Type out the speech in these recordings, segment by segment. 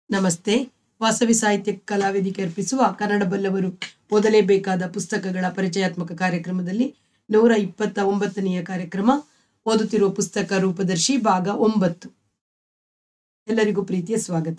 ನಮಸ್ತೆ ವಾಸವಿ ಸಾಹಿತ್ಯ ಕಲಾವೇದಿಕೆ ಅರ್ಪಿಸುವ ಕನ್ನಡ ಬಲ್ಲವರು ಓದಲೇಬೇಕಾದ ಪುಸ್ತಕಗಳ ಪರಿಚಯಾತ್ಮಕ ಕಾರ್ಯಕ್ರಮದಲ್ಲಿ ನೂರ ಇಪ್ಪತ್ತ ಒಂಬತ್ತನೆಯ ಕಾರ್ಯಕ್ರಮ ಓದುತ್ತಿರುವ ಪುಸ್ತಕ ರೂಪದರ್ಶಿ ಭಾಗ ಒಂಬತ್ತು ಎಲ್ಲರಿಗೂ ಪ್ರೀತಿಯ ಸ್ವಾಗತ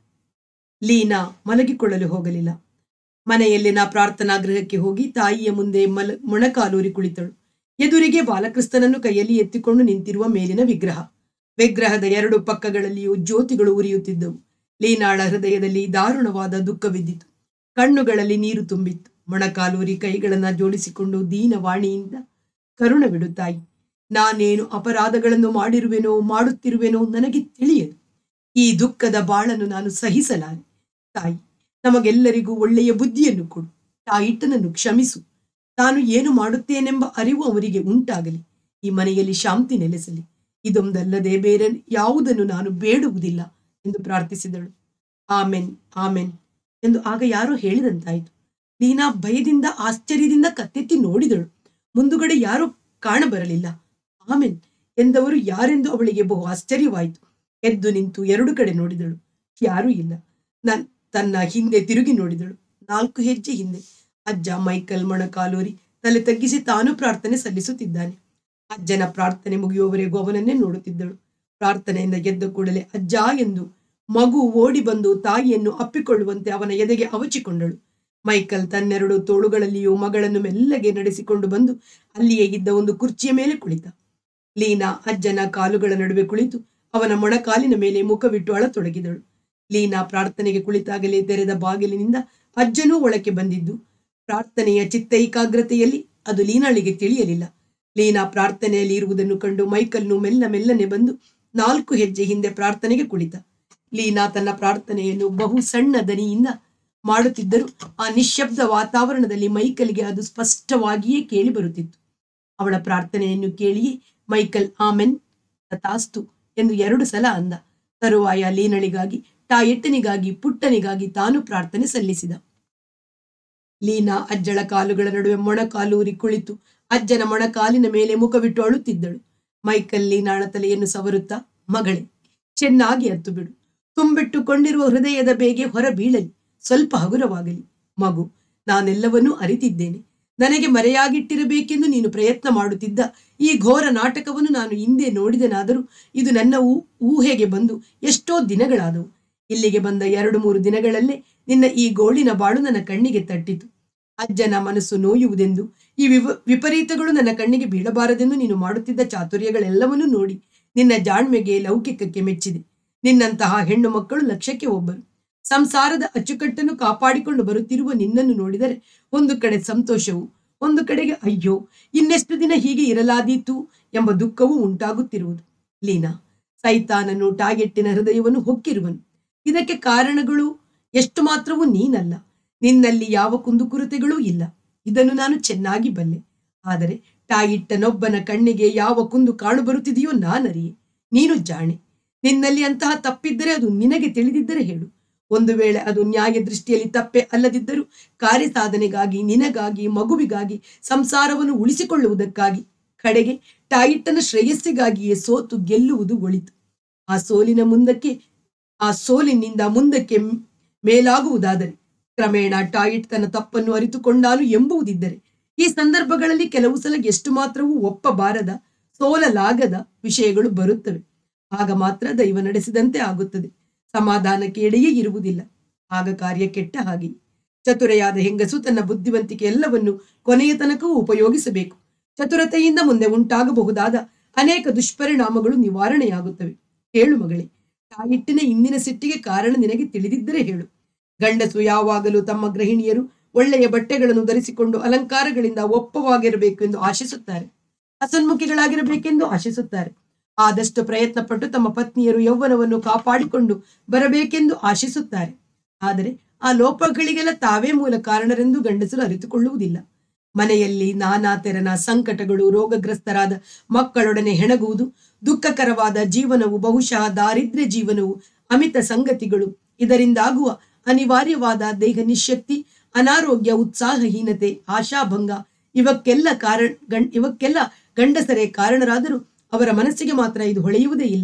ಲೀನಾ ಮಲಗಿಕೊಳ್ಳಲು ಹೋಗಲಿಲ್ಲ ಮನೆಯಲ್ಲಿನ ಪ್ರಾರ್ಥನಾ ಗೃಹಕ್ಕೆ ಹೋಗಿ ತಾಯಿಯ ಮುಂದೆ ಮಲ ಮೊಣಕಾಲೂರಿ ಕುಳಿತಳು ಎದುರಿಗೆ ಬಾಲಕ್ರಿಸ್ತನನ್ನು ಕೈಯಲ್ಲಿ ಎತ್ತಿಕೊಂಡು ನಿಂತಿರುವ ಮೇಲಿನ ವಿಗ್ರಹ ವಿಗ್ರಹದ ಎರಡು ಪಕ್ಕಗಳಲ್ಲಿಯೂ ಜ್ಯೋತಿಗಳು ಉರಿಯುತ್ತಿದ್ದವು ಲೀನಾಳ ಹೃದಯದಲ್ಲಿ ದಾರುಣವಾದ ದುಃಖವಿದ್ದಿತು ಕಣ್ಣುಗಳಲ್ಲಿ ನೀರು ತುಂಬಿತ್ತು ಮೊಣಕಾಲೂರಿ ಕೈಗಳನ್ನ ಜೋಡಿಸಿಕೊಂಡು ದೀನವಾಣಿಯಿಂದ ಕರುಣವಿಡು ತಾಯಿ ನಾನೇನು ಅಪರಾಧಗಳನ್ನು ಮಾಡಿರುವೆನೋ ಮಾಡುತ್ತಿರುವೆನೋ ನನಗೆ ತಿಳಿಯದು ಈ ದುಃಖದ ಬಾಳನ್ನು ನಾನು ಸಹಿಸಲಾರೆ ತಾಯಿ ನಮಗೆಲ್ಲರಿಗೂ ಒಳ್ಳೆಯ ಬುದ್ಧಿಯನ್ನು ಕೊಡು ತಾಯಿಟ್ಟನನ್ನು ಕ್ಷಮಿಸು ತಾನು ಏನು ಮಾಡುತ್ತೇನೆಂಬ ಅರಿವು ಅವರಿಗೆ ಉಂಟಾಗಲಿ ಈ ಮನೆಯಲ್ಲಿ ಶಾಂತಿ ನೆಲೆಸಲಿ ಇದೊಂದಲ್ಲದೆ ಬೇರೆ ಯಾವುದನ್ನು ನಾನು ಬೇಡುವುದಿಲ್ಲ ಎಂದು ಪ್ರಾರ್ಥಿಸಿದಳು ಆಮೆನ್ ಆಮೆನ್ ಎಂದು ಆಗ ಯಾರೋ ಹೇಳಿದಂತಾಯಿತು ಲೀನಾ ಭಯದಿಂದ ಆಶ್ಚರ್ಯದಿಂದ ಕತ್ತೆತ್ತಿ ನೋಡಿದಳು ಮುಂದುಗಡೆ ಯಾರೂ ಕಾಣಬರಲಿಲ್ಲ ಆಮೆನ್ ಎಂದವರು ಯಾರೆಂದು ಅವಳಿಗೆ ಬಹು ಆಶ್ಚರ್ಯವಾಯಿತು ಎದ್ದು ನಿಂತು ಎರಡು ಕಡೆ ನೋಡಿದಳು ಯಾರೂ ಇಲ್ಲ ನನ್ ತನ್ನ ಹಿಂದೆ ತಿರುಗಿ ನೋಡಿದಳು ನಾಲ್ಕು ಹೆಜ್ಜೆ ಹಿಂದೆ ಅಜ್ಜ ಮೈಕಲ್ ಮೊಣಕಾಲೂರಿ ತಲೆ ತಗ್ಗಿಸಿ ತಾನು ಪ್ರಾರ್ಥನೆ ಸಲ್ಲಿಸುತ್ತಿದ್ದಾನೆ ಅಜ್ಜನ ಪ್ರಾರ್ಥನೆ ಮುಗಿಯುವವರೆಗೂ ಅವನನ್ನೇ ನೋಡುತ್ತಿದ್ದಳು ಪ್ರಾರ್ಥನೆಯಿಂದ ಗೆದ್ದ ಕೂಡಲೇ ಅಜ್ಜ ಎಂದು ಮಗು ಓಡಿ ಬಂದು ತಾಯಿಯನ್ನು ಅಪ್ಪಿಕೊಳ್ಳುವಂತೆ ಅವನ ಎದೆಗೆ ಅವಚಿಕೊಂಡಳು ಮೈಕಲ್ ತನ್ನೆರಡು ತೋಳುಗಳಲ್ಲಿಯೂ ಮಗಳನ್ನು ಮೆಲ್ಲಗೆ ನಡೆಸಿಕೊಂಡು ಬಂದು ಅಲ್ಲಿಯೇ ಇದ್ದ ಒಂದು ಕುರ್ಚಿಯ ಮೇಲೆ ಕುಳಿತ ಲೀನಾ ಅಜ್ಜನ ಕಾಲುಗಳ ನಡುವೆ ಕುಳಿತು ಅವನ ಮೊಣಕಾಲಿನ ಮೇಲೆ ಮುಖವಿಟ್ಟು ಅಳತೊಡಗಿದಳು ಲೀನಾ ಪ್ರಾರ್ಥನೆಗೆ ಕುಳಿತಾಗಲೇ ತೆರೆದ ಬಾಗಿಲಿನಿಂದ ಅಜ್ಜನೂ ಒಳಕ್ಕೆ ಬಂದಿದ್ದು ಪ್ರಾರ್ಥನೆಯ ಚಿತ್ತೈಕಾಗ್ರತೆಯಲ್ಲಿ ಅದು ಲೀನಾಳಿಗೆ ತಿಳಿಯಲಿಲ್ಲ ಲೀನಾ ಪ್ರಾರ್ಥನೆಯಲ್ಲಿ ಇರುವುದನ್ನು ಕಂಡು ಮೈಕಲ್ನು ಮೆಲ್ಲ ಮೆಲ್ಲನೆ ಬಂದು ನಾಲ್ಕು ಹೆಜ್ಜೆ ಹಿಂದೆ ಪ್ರಾರ್ಥನೆಗೆ ಕುಳಿತ ಲೀನಾ ತನ್ನ ಪ್ರಾರ್ಥನೆಯನ್ನು ಬಹು ಸಣ್ಣ ದನಿಯಿಂದ ಮಾಡುತ್ತಿದ್ದರೂ ಆ ನಿಶ್ಶಬ್ದ ವಾತಾವರಣದಲ್ಲಿ ಮೈಕಲ್ಗೆ ಅದು ಸ್ಪಷ್ಟವಾಗಿಯೇ ಕೇಳಿ ಬರುತ್ತಿತ್ತು ಅವಳ ಪ್ರಾರ್ಥನೆಯನ್ನು ಕೇಳಿಯೇ ಮೈಕಲ್ ಆಮೆನ್ ತಥಾಸ್ತು ಎಂದು ಎರಡು ಸಲ ಅಂದ ತರುವಾಯ ಲೀನಳಿಗಾಗಿ ಟಾಯೆಟ್ಟನಿಗಾಗಿ ಪುಟ್ಟನಿಗಾಗಿ ತಾನು ಪ್ರಾರ್ಥನೆ ಸಲ್ಲಿಸಿದ ಲೀನಾ ಅಜ್ಜಳ ಕಾಲುಗಳ ನಡುವೆ ಮೊಣಕಾಲೂರಿ ಕುಳಿತು ಅಜ್ಜನ ಮೊಣಕಾಲಿನ ಮೇಲೆ ಮುಖವಿಟ್ಟು ಅಳುತ್ತಿದ್ದಳು ಮೈಕಲ್ ಲೀನಾಳ ತಲೆಯನ್ನು ಸವರುತ್ತಾ ಮಗಳೇ ಚೆನ್ನಾಗಿ ಹತ್ತು ಬಿಡು ತುಂಬಿಟ್ಟುಕೊಂಡಿರುವ ಹೃದಯದ ಬೇಗೆ ಹೊರ ಬೀಳಲಿ ಸ್ವಲ್ಪ ಹಗುರವಾಗಲಿ ಮಗು ನಾನೆಲ್ಲವನ್ನೂ ಅರಿತಿದ್ದೇನೆ ನನಗೆ ಮರೆಯಾಗಿಟ್ಟಿರಬೇಕೆಂದು ನೀನು ಪ್ರಯತ್ನ ಮಾಡುತ್ತಿದ್ದ ಈ ಘೋರ ನಾಟಕವನ್ನು ನಾನು ಹಿಂದೆ ನೋಡಿದನಾದರೂ ಇದು ನನ್ನ ಊ ಊಹೆಗೆ ಬಂದು ಎಷ್ಟೋ ದಿನಗಳಾದವು ಇಲ್ಲಿಗೆ ಬಂದ ಎರಡು ಮೂರು ದಿನಗಳಲ್ಲೇ ನಿನ್ನ ಈ ಗೋಳಿನ ಬಾಳು ನನ್ನ ಕಣ್ಣಿಗೆ ತಟ್ಟಿತು ಅಜ್ಜನ ಮನಸ್ಸು ನೋಯುವುದೆಂದು ಈ ವಿವ ವಿಪರೀತಗಳು ನನ್ನ ಕಣ್ಣಿಗೆ ಬೀಳಬಾರದೆಂದು ನೀನು ಮಾಡುತ್ತಿದ್ದ ಚಾತುರ್ಯಗಳೆಲ್ಲವನ್ನೂ ನೋಡಿ ನಿನ್ನ ಜಾಣ್ಮೆಗೆ ಲೌಕಿಕಕ್ಕೆ ಮೆಚ್ಚಿದೆ ನಿನ್ನಂತಹ ಹೆಣ್ಣು ಮಕ್ಕಳು ಲಕ್ಷಕ್ಕೆ ಒಬ್ಬರು ಸಂಸಾರದ ಅಚ್ಚುಕಟ್ಟನ್ನು ಕಾಪಾಡಿಕೊಂಡು ಬರುತ್ತಿರುವ ನಿನ್ನನ್ನು ನೋಡಿದರೆ ಒಂದು ಕಡೆ ಸಂತೋಷವು ಒಂದು ಕಡೆಗೆ ಅಯ್ಯೋ ಇನ್ನೆಷ್ಟು ದಿನ ಹೀಗೆ ಇರಲಾದೀತು ಎಂಬ ದುಃಖವೂ ಉಂಟಾಗುತ್ತಿರುವುದು ಲೀನಾ ಸೈತಾನನು ಟಾಗೆಟ್ಟಿನ ಹೃದಯವನ್ನು ಹೊಕ್ಕಿರುವನು ಇದಕ್ಕೆ ಕಾರಣಗಳು ಎಷ್ಟು ಮಾತ್ರವೂ ನೀನಲ್ಲ ನಿನ್ನಲ್ಲಿ ಯಾವ ಕುಂದುಕೊರತೆಗಳೂ ಇಲ್ಲ ಇದನ್ನು ನಾನು ಚೆನ್ನಾಗಿ ಬಲ್ಲೆ ಆದರೆ ತಾಯಿಟ್ಟನೊಬ್ಬನ ಕಣ್ಣಿಗೆ ಯಾವ ಕುಂದು ಕಾಣುಬರುತ್ತಿದೆಯೋ ನಾನರಿಯೆ ನೀನು ಜಾಣೆ ನಿನ್ನಲ್ಲಿ ಅಂತಹ ತಪ್ಪಿದ್ದರೆ ಅದು ನಿನಗೆ ತಿಳಿದಿದ್ದರೆ ಹೇಳು ಒಂದು ವೇಳೆ ಅದು ನ್ಯಾಯ ದೃಷ್ಟಿಯಲ್ಲಿ ತಪ್ಪೆ ಅಲ್ಲದಿದ್ದರೂ ಕಾರ್ಯಸಾಧನೆಗಾಗಿ ನಿನಗಾಗಿ ಮಗುವಿಗಾಗಿ ಸಂಸಾರವನ್ನು ಉಳಿಸಿಕೊಳ್ಳುವುದಕ್ಕಾಗಿ ಕಡೆಗೆ ತಾಯಿಟ್ಟನ ಶ್ರೇಯಸ್ಸಿಗಾಗಿಯೇ ಸೋತು ಗೆಲ್ಲುವುದು ಒಳಿತು ಆ ಸೋಲಿನ ಮುಂದಕ್ಕೆ ಆ ಸೋಲಿನಿಂದ ಮುಂದಕ್ಕೆ ಮೇಲಾಗುವುದಾದರೆ ಕ್ರಮೇಣ ಟಾಯಿಟ್ ತನ್ನ ತಪ್ಪನ್ನು ಅರಿತುಕೊಂಡಾನು ಎಂಬುವುದಿದ್ದರೆ ಈ ಸಂದರ್ಭಗಳಲ್ಲಿ ಕೆಲವು ಸಲ ಎಷ್ಟು ಮಾತ್ರವೂ ಒಪ್ಪಬಾರದ ಸೋಲಲಾಗದ ವಿಷಯಗಳು ಬರುತ್ತವೆ ಆಗ ಮಾತ್ರ ದೈವ ನಡೆಸಿದಂತೆ ಆಗುತ್ತದೆ ಸಮಾಧಾನಕ್ಕೆ ಎಡೆಯೇ ಇರುವುದಿಲ್ಲ ಆಗ ಕಾರ್ಯ ಕೆಟ್ಟ ಹಾಗೆ ಚತುರೆಯಾದ ಹೆಂಗಸು ತನ್ನ ಬುದ್ಧಿವಂತಿಕೆ ಎಲ್ಲವನ್ನು ಕೊನೆಯ ತನಕವೂ ಉಪಯೋಗಿಸಬೇಕು ಚತುರತೆಯಿಂದ ಮುಂದೆ ಉಂಟಾಗಬಹುದಾದ ಅನೇಕ ದುಷ್ಪರಿಣಾಮಗಳು ನಿವಾರಣೆಯಾಗುತ್ತವೆ ಹೇಳು ಮಗಳೇ ತಾಯಿಟ್ಟಿನ ಇಂದಿನ ಸಿಟ್ಟಿಗೆ ಕಾರಣ ನಿನಗೆ ತಿಳಿದಿದ್ದರೆ ಹೇಳು ಗಂಡಸು ಯಾವಾಗಲೂ ತಮ್ಮ ಗೃಹಿಣಿಯರು ಒಳ್ಳೆಯ ಬಟ್ಟೆಗಳನ್ನು ಧರಿಸಿಕೊಂಡು ಅಲಂಕಾರಗಳಿಂದ ಒಪ್ಪವಾಗಿರಬೇಕು ಎಂದು ಆಶಿಸುತ್ತಾರೆ ಹಸನ್ಮುಖಿಗಳಾಗಿರಬೇಕೆಂದು ಆಶಿಸುತ್ತಾರೆ ಆದಷ್ಟು ಪ್ರಯತ್ನ ಪಟ್ಟು ತಮ್ಮ ಪತ್ನಿಯರು ಯೌವನವನ್ನು ಕಾಪಾಡಿಕೊಂಡು ಬರಬೇಕೆಂದು ಆಶಿಸುತ್ತಾರೆ ಆದರೆ ಆ ಲೋಪಗಳಿಗೆಲ್ಲ ತಾವೇ ಮೂಲ ಕಾರಣರೆಂದು ಗಂಡಸರು ಅರಿತುಕೊಳ್ಳುವುದಿಲ್ಲ ಮನೆಯಲ್ಲಿ ನಾನಾ ತೆರನ ಸಂಕಟಗಳು ರೋಗಗ್ರಸ್ತರಾದ ಮಕ್ಕಳೊಡನೆ ಹೆಣಗುವುದು ದುಃಖಕರವಾದ ಜೀವನವು ಬಹುಶಃ ದಾರಿದ್ರ್ಯ ಜೀವನವು ಅಮಿತ ಸಂಗತಿಗಳು ಇದರಿಂದಾಗುವ ಅನಿವಾರ್ಯವಾದ ದೇಹ ನಿಶಕ್ತಿ ಅನಾರೋಗ್ಯ ಉತ್ಸಾಹಹೀನತೆ ಆಶಾಭಂಗ ಇವಕ್ಕೆಲ್ಲ ಕಾರಣ ಗಂ ಇವಕ್ಕೆಲ್ಲ ಗಂಡಸರೇ ಕಾರಣರಾದರೂ ಅವರ ಮನಸ್ಸಿಗೆ ಮಾತ್ರ ಇದು ಹೊಳೆಯುವುದೇ ಇಲ್ಲ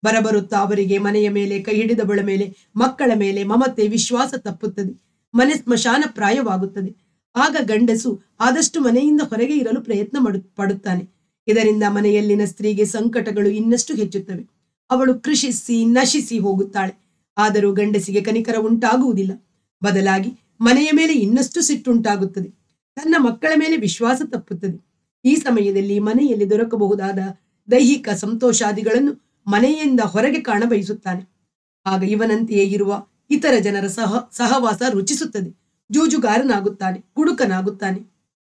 ಬರಬರುತ್ತಾ ಅವರಿಗೆ ಮನೆಯ ಮೇಲೆ ಕೈ ಹಿಡಿದವಳ ಮೇಲೆ ಮಕ್ಕಳ ಮೇಲೆ ಮಮತೆ ವಿಶ್ವಾಸ ತಪ್ಪುತ್ತದೆ ಮನೆ ಸ್ಮಶಾನ ಪ್ರಾಯವಾಗುತ್ತದೆ ಆಗ ಗಂಡಸು ಆದಷ್ಟು ಮನೆಯಿಂದ ಹೊರಗೆ ಇರಲು ಪ್ರಯತ್ನ ಮಾಡು ಪಡುತ್ತಾನೆ ಇದರಿಂದ ಮನೆಯಲ್ಲಿನ ಸ್ತ್ರೀಗೆ ಸಂಕಟಗಳು ಇನ್ನಷ್ಟು ಹೆಚ್ಚುತ್ತವೆ ಅವಳು ಕೃಷಿಸಿ ನಶಿಸಿ ಹೋಗುತ್ತಾಳೆ ಆದರೂ ಗಂಡಸಿಗೆ ಕನಿಕರ ಉಂಟಾಗುವುದಿಲ್ಲ ಬದಲಾಗಿ ಮನೆಯ ಮೇಲೆ ಇನ್ನಷ್ಟು ಸಿಟ್ಟುಂಟಾಗುತ್ತದೆ ತನ್ನ ಮಕ್ಕಳ ಮೇಲೆ ವಿಶ್ವಾಸ ತಪ್ಪುತ್ತದೆ ಈ ಸಮಯದಲ್ಲಿ ಮನೆಯಲ್ಲಿ ದೊರಕಬಹುದಾದ ದೈಹಿಕ ಸಂತೋಷಾದಿಗಳನ್ನು ಮನೆಯಿಂದ ಹೊರಗೆ ಕಾಣ ಬಯಸುತ್ತಾನೆ ಆಗ ಇವನಂತೆಯೇ ಇರುವ ಇತರ ಜನರ ಸಹ ಸಹವಾಸ ರುಚಿಸುತ್ತದೆ ಜೂಜುಗಾರನಾಗುತ್ತಾನೆ ಕುಡುಕನಾಗುತ್ತಾನೆ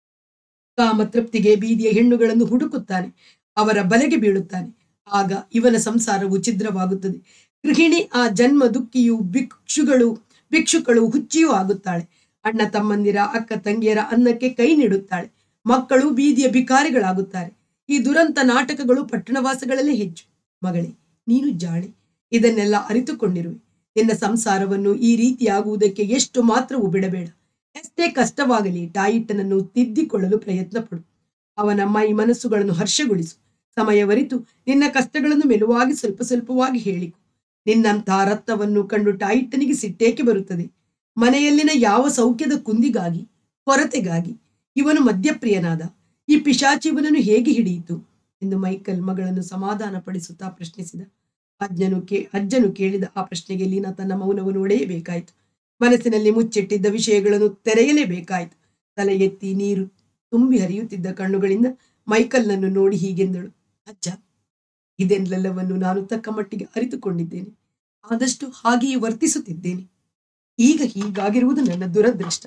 ಕಾಮ ತೃಪ್ತಿಗೆ ಬೀದಿಯ ಹೆಣ್ಣುಗಳನ್ನು ಹುಡುಕುತ್ತಾನೆ ಅವರ ಬಲೆಗೆ ಬೀಳುತ್ತಾನೆ ಆಗ ಇವನ ಸಂಸಾರವು ಛಿದ್ರವಾಗುತ್ತದೆ ಗೃಹಿಣಿ ಆ ಜನ್ಮ ದುಃಖಿಯು ಭಿಕ್ಷುಗಳು ಭಿಕ್ಷುಗಳು ಹುಚ್ಚಿಯೂ ಆಗುತ್ತಾಳೆ ಅಣ್ಣ ತಮ್ಮಂದಿರ ಅಕ್ಕ ತಂಗಿಯರ ಅನ್ನಕ್ಕೆ ಕೈ ನೀಡುತ್ತಾಳೆ ಮಕ್ಕಳು ಬೀದಿಯ ಭಿಕಾರಿಗಳಾಗುತ್ತಾರೆ ಈ ದುರಂತ ನಾಟಕಗಳು ಪಟ್ಟಣವಾಸಗಳಲ್ಲೇ ಹೆಚ್ಚು ಮಗಳೇ ನೀನು ಜಾಣೆ ಇದನ್ನೆಲ್ಲ ಅರಿತುಕೊಂಡಿರುವೆ ನಿನ್ನ ಸಂಸಾರವನ್ನು ಈ ರೀತಿಯಾಗುವುದಕ್ಕೆ ಎಷ್ಟು ಮಾತ್ರವೂ ಬಿಡಬೇಡ ಎಷ್ಟೇ ಕಷ್ಟವಾಗಲಿ ಟಾಯಿಟ್ಟನನ್ನು ತಿದ್ದಿಕೊಳ್ಳಲು ಪ್ರಯತ್ನ ಪಡು ಅವನ ಮೈ ಮನಸ್ಸುಗಳನ್ನು ಹರ್ಷಗೊಳಿಸು ಸಮಯವರಿತು ನಿನ್ನ ಕಷ್ಟಗಳನ್ನು ಮೆಲುವಾಗಿ ಸ್ವಲ್ಪ ಸ್ವಲ್ಪವಾಗಿ ಹೇಳಿಕೊ ನಿನ್ನಂತಹ ರಕ್ತವನ್ನು ಕಂಡು ಟಾಯಿಟ್ಟನಿಗೆ ಸಿಟ್ಟೇಕೆ ಬರುತ್ತದೆ ಮನೆಯಲ್ಲಿನ ಯಾವ ಸೌಖ್ಯದ ಕುಂದಿಗಾಗಿ ಕೊರತೆಗಾಗಿ ಇವನು ಮದ್ಯಪ್ರಿಯನಾದ ಈ ಪಿಶಾಚಿ ಇವನನ್ನು ಹೇಗೆ ಹಿಡಿಯಿತು ಎಂದು ಮೈಕಲ್ ಮಗಳನ್ನು ಸಮಾಧಾನ ಪಡಿಸುತ್ತಾ ಪ್ರಶ್ನಿಸಿದ ಅಜ್ಞನು ಕೇ ಅಜ್ಜನು ಕೇಳಿದ ಆ ಪ್ರಶ್ನೆಗೆ ಲೀನಾ ತನ್ನ ಮೌನವನ್ನು ಒಡೆಯಬೇಕಾಯಿತು ಮನಸ್ಸಿನಲ್ಲಿ ಮುಚ್ಚಿಟ್ಟಿದ್ದ ವಿಷಯಗಳನ್ನು ತೆರೆಯಲೇಬೇಕಾಯಿತು ತಲೆ ಎತ್ತಿ ನೀರು ತುಂಬಿ ಹರಿಯುತ್ತಿದ್ದ ಕಣ್ಣುಗಳಿಂದ ಮೈಕಲ್ನನ್ನು ನೋಡಿ ಹೀಗೆಂದಳು ಅಜ್ಜ ಇದೆಲ್ಲವನ್ನು ನಾನು ತಕ್ಕ ಮಟ್ಟಿಗೆ ಅರಿತುಕೊಂಡಿದ್ದೇನೆ ಆದಷ್ಟು ಹಾಗೆಯೇ ವರ್ತಿಸುತ್ತಿದ್ದೇನೆ ಈಗ ಹೀಗಾಗಿರುವುದು ನನ್ನ ದುರದೃಷ್ಟ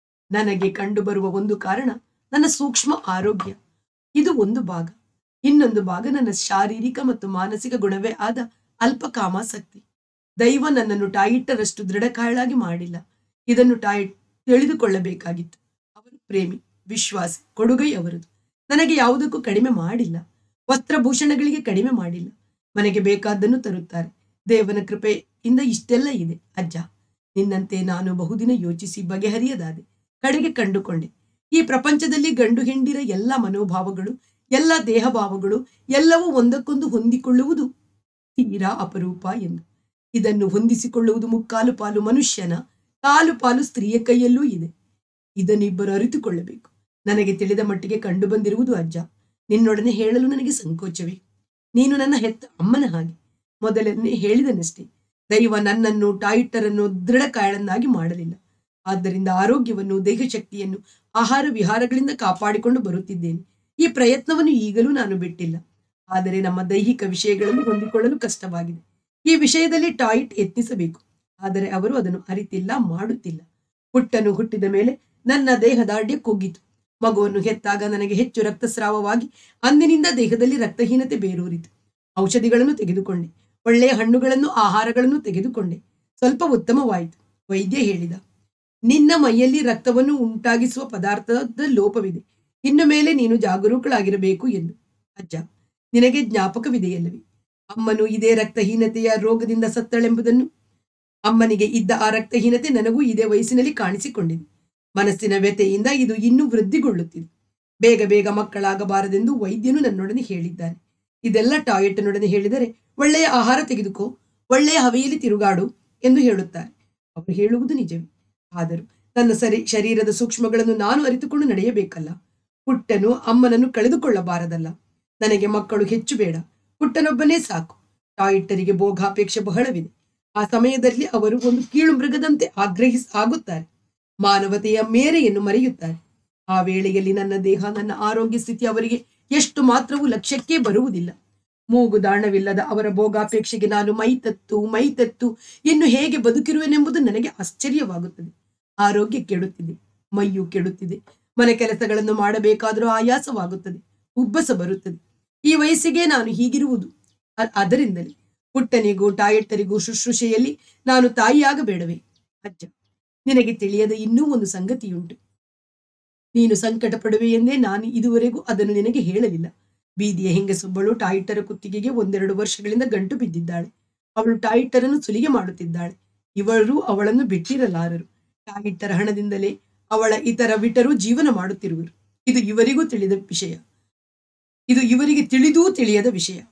ನನಗೆ ಕಂಡುಬರುವ ಒಂದು ಕಾರಣ ನನ್ನ ಸೂಕ್ಷ್ಮ ಆರೋಗ್ಯ ಇದು ಒಂದು ಭಾಗ ಇನ್ನೊಂದು ಭಾಗ ನನ್ನ ಶಾರೀರಿಕ ಮತ್ತು ಮಾನಸಿಕ ಗುಣವೇ ಆದ ಅಲ್ಪ ಕಾಮಾಸಕ್ತಿ ದೈವ ನನ್ನನ್ನು ಟಾಯಿಟ್ಟರಷ್ಟು ದೃಢಕಾಯಳಾಗಿ ಮಾಡಿಲ್ಲ ಇದನ್ನು ಟಾಯಿಟ್ ತಿಳಿದುಕೊಳ್ಳಬೇಕಾಗಿತ್ತು ಅವರು ಪ್ರೇಮಿ ವಿಶ್ವಾಸಿ ಕೊಡುಗೈ ಅವರದು ನನಗೆ ಯಾವುದಕ್ಕೂ ಕಡಿಮೆ ಮಾಡಿಲ್ಲ ವಸ್ತ್ರಭೂಷಣಗಳಿಗೆ ಕಡಿಮೆ ಮಾಡಿಲ್ಲ ಮನೆಗೆ ಬೇಕಾದ್ದನ್ನು ತರುತ್ತಾರೆ ದೇವನ ಕೃಪೆಯಿಂದ ಇಷ್ಟೆಲ್ಲ ಇದೆ ಅಜ್ಜ ನಿನ್ನಂತೆ ನಾನು ಬಹುದಿನ ಯೋಚಿಸಿ ಬಗೆಹರಿಯದಾದೆ ಕಡೆಗೆ ಕಂಡುಕೊಂಡೆ ಈ ಪ್ರಪಂಚದಲ್ಲಿ ಗಂಡು ಹೆಂಡಿರ ಎಲ್ಲ ಮನೋಭಾವಗಳು ಎಲ್ಲ ದೇಹಭಾವಗಳು ಎಲ್ಲವೂ ಒಂದಕ್ಕೊಂದು ಹೊಂದಿಕೊಳ್ಳುವುದು ತೀರಾ ಅಪರೂಪ ಎಂದು ಇದನ್ನು ಹೊಂದಿಸಿಕೊಳ್ಳುವುದು ಮುಕ್ಕಾಲು ಪಾಲು ಮನುಷ್ಯನ ಕಾಲು ಪಾಲು ಸ್ತ್ರೀಯ ಕೈಯಲ್ಲೂ ಇದೆ ಇದನ್ನಿಬ್ಬರು ಅರಿತುಕೊಳ್ಳಬೇಕು ನನಗೆ ತಿಳಿದ ಮಟ್ಟಿಗೆ ಕಂಡು ಬಂದಿರುವುದು ಅಜ್ಜ ನಿನ್ನೊಡನೆ ಹೇಳಲು ನನಗೆ ಸಂಕೋಚವೇ ನೀನು ನನ್ನ ಹೆತ್ತ ಅಮ್ಮನ ಹಾಗೆ ಮೊದಲನ್ನೇ ಹೇಳಿದನಷ್ಟೇ ದೈವ ನನ್ನನ್ನು ಟಾಯಿಟ್ಟರನ್ನು ದೃಢಕಾಯಳನ್ನಾಗಿ ಮಾಡಲಿಲ್ಲ ಆದ್ದರಿಂದ ಆರೋಗ್ಯವನ್ನು ದೇಹಶಕ್ತಿಯನ್ನು ಆಹಾರ ವಿಹಾರಗಳಿಂದ ಕಾಪಾಡಿಕೊಂಡು ಬರುತ್ತಿದ್ದೇನೆ ಈ ಪ್ರಯತ್ನವನ್ನು ಈಗಲೂ ನಾನು ಬಿಟ್ಟಿಲ್ಲ ಆದರೆ ನಮ್ಮ ದೈಹಿಕ ವಿಷಯಗಳನ್ನು ಹೊಂದಿಕೊಳ್ಳಲು ಕಷ್ಟವಾಗಿದೆ ಈ ವಿಷಯದಲ್ಲಿ ಟಾಯ್ಟ್ ಯತ್ನಿಸಬೇಕು ಆದರೆ ಅವರು ಅದನ್ನು ಅರಿತಿಲ್ಲ ಮಾಡುತ್ತಿಲ್ಲ ಹುಟ್ಟನು ಹುಟ್ಟಿದ ಮೇಲೆ ನನ್ನ ದೇಹದಾಢ್ಯ ಕುಗ್ಗಿತು ಮಗುವನ್ನು ಹೆತ್ತಾಗ ನನಗೆ ಹೆಚ್ಚು ರಕ್ತಸ್ರಾವವಾಗಿ ಅಂದಿನಿಂದ ದೇಹದಲ್ಲಿ ರಕ್ತಹೀನತೆ ಬೇರೂರಿತು ಔಷಧಿಗಳನ್ನು ತೆಗೆದುಕೊಂಡೆ ಒಳ್ಳೆಯ ಹಣ್ಣುಗಳನ್ನು ಆಹಾರಗಳನ್ನು ತೆಗೆದುಕೊಂಡೆ ಸ್ವಲ್ಪ ಉತ್ತಮವಾಯಿತು ವೈದ್ಯ ಹೇಳಿದ ನಿನ್ನ ಮೈಯಲ್ಲಿ ರಕ್ತವನ್ನು ಉಂಟಾಗಿಸುವ ಪದಾರ್ಥದ ಲೋಪವಿದೆ ಇನ್ನು ಮೇಲೆ ನೀನು ಜಾಗರೂಕಳಾಗಿರಬೇಕು ಎಂದು ಅಜ್ಜ ನಿನಗೆ ಜ್ಞಾಪಕವಿದೆಯಲ್ಲವೇ ಅಮ್ಮನು ಇದೇ ರಕ್ತಹೀನತೆಯ ರೋಗದಿಂದ ಸತ್ತಳೆಂಬುದನ್ನು ಅಮ್ಮನಿಗೆ ಇದ್ದ ಆ ರಕ್ತಹೀನತೆ ನನಗೂ ಇದೇ ವಯಸ್ಸಿನಲ್ಲಿ ಕಾಣಿಸಿಕೊಂಡಿದೆ ಮನಸ್ಸಿನ ವ್ಯತೆಯಿಂದ ಇದು ಇನ್ನೂ ವೃದ್ಧಿಗೊಳ್ಳುತ್ತಿದೆ ಬೇಗ ಬೇಗ ಮಕ್ಕಳಾಗಬಾರದೆಂದು ವೈದ್ಯನು ನನ್ನೊಡನೆ ಹೇಳಿದ್ದಾನೆ ಇದೆಲ್ಲ ಟಾಯ್ಲೆಟ್ನೊಡನೆ ಹೇಳಿದರೆ ಒಳ್ಳೆಯ ಆಹಾರ ತೆಗೆದುಕೋ ಒಳ್ಳೆಯ ಹವೆಯಲ್ಲಿ ತಿರುಗಾಡು ಎಂದು ಹೇಳುತ್ತಾರೆ ಅವರು ಹೇಳುವುದು ನಿಜವೇ ಆದರೂ ನನ್ನ ಸರಿ ಶರೀರದ ಸೂಕ್ಷ್ಮಗಳನ್ನು ನಾನು ಅರಿತುಕೊಂಡು ನಡೆಯಬೇಕಲ್ಲ ಪುಟ್ಟನು ಅಮ್ಮನನ್ನು ಕಳೆದುಕೊಳ್ಳಬಾರದಲ್ಲ ನನಗೆ ಮಕ್ಕಳು ಹೆಚ್ಚು ಬೇಡ ಪುಟ್ಟನೊಬ್ಬನೇ ಸಾಕು ಟಾಯಿಟ್ಟರಿಗೆ ಭೋಗಾಪೇಕ್ಷೆ ಬಹಳವಿದೆ ಆ ಸಮಯದಲ್ಲಿ ಅವರು ಒಂದು ಕೀಳು ಮೃಗದಂತೆ ಆಗ್ರಹಿಸ್ ಆಗುತ್ತಾರೆ ಮಾನವತೆಯ ಮೇರೆಯನ್ನು ಮರೆಯುತ್ತಾರೆ ಆ ವೇಳೆಯಲ್ಲಿ ನನ್ನ ದೇಹ ನನ್ನ ಆರೋಗ್ಯ ಸ್ಥಿತಿ ಅವರಿಗೆ ಎಷ್ಟು ಮಾತ್ರವೂ ಲಕ್ಷ್ಯಕ್ಕೇ ಬರುವುದಿಲ್ಲ ಮೂಗು ದಾಣವಿಲ್ಲದ ಅವರ ಭೋಗಾಪೇಕ್ಷೆಗೆ ನಾನು ಮೈತತ್ತು ಮೈತತ್ತು ಇನ್ನು ಹೇಗೆ ಬದುಕಿರುವೆನೆಂಬುದು ನನಗೆ ಆಶ್ಚರ್ಯವಾಗುತ್ತದೆ ಆರೋಗ್ಯ ಕೆಡುತ್ತಿದೆ ಮೈಯು ಕೆಡುತ್ತಿದೆ ಮನೆ ಕೆಲಸಗಳನ್ನು ಮಾಡಬೇಕಾದರೂ ಆಯಾಸವಾಗುತ್ತದೆ ಉಬ್ಬಸ ಬರುತ್ತದೆ ಈ ವಯಸ್ಸಿಗೆ ನಾನು ಹೀಗಿರುವುದು ಅ- ಅದರಿಂದಲೇ ಪುಟ್ಟನಿಗೂ ಟಾಯಟ್ಟರಿಗೂ ಶುಶ್ರೂಷೆಯಲ್ಲಿ ನಾನು ತಾಯಿಯಾಗಬೇಡವೇ ಅಜ್ಜ ನಿನಗೆ ತಿಳಿಯದ ಇನ್ನೂ ಒಂದು ಸಂಗತಿಯುಂಟು ನೀನು ಸಂಕಟ ಪಡುವೆ ಎಂದೇ ನಾನು ಇದುವರೆಗೂ ಅದನ್ನು ನಿನಗೆ ಹೇಳಲಿಲ್ಲ ಬೀದಿಯ ಹೆಂಗಸೊಬ್ಬಳು ಟಾಯಿಟ್ಟರ ಕುತ್ತಿಗೆಗೆ ಒಂದೆರಡು ವರ್ಷಗಳಿಂದ ಗಂಟು ಬಿದ್ದಿದ್ದಾಳೆ ಅವಳು ಟಾಯಿಟ್ಟರನ್ನು ಸುಲಿಗೆ ಮಾಡುತ್ತಿದ್ದಾಳೆ ಇವರು ಅವಳನ್ನು ಬಿಟ್ಟಿರಲಾರರು ಟಾಯಿಟ್ಟರ ಹಣದಿಂದಲೇ ಅವಳ ಇತರ ವಿಟರು ಜೀವನ ಮಾಡುತ್ತಿರುವರು ಇದು ಇವರಿಗೂ ತಿಳಿದ ವಿಷಯ ಇದು ಇವರಿಗೆ ತಿಳಿದೂ ತಿಳಿಯದ ವಿಷಯ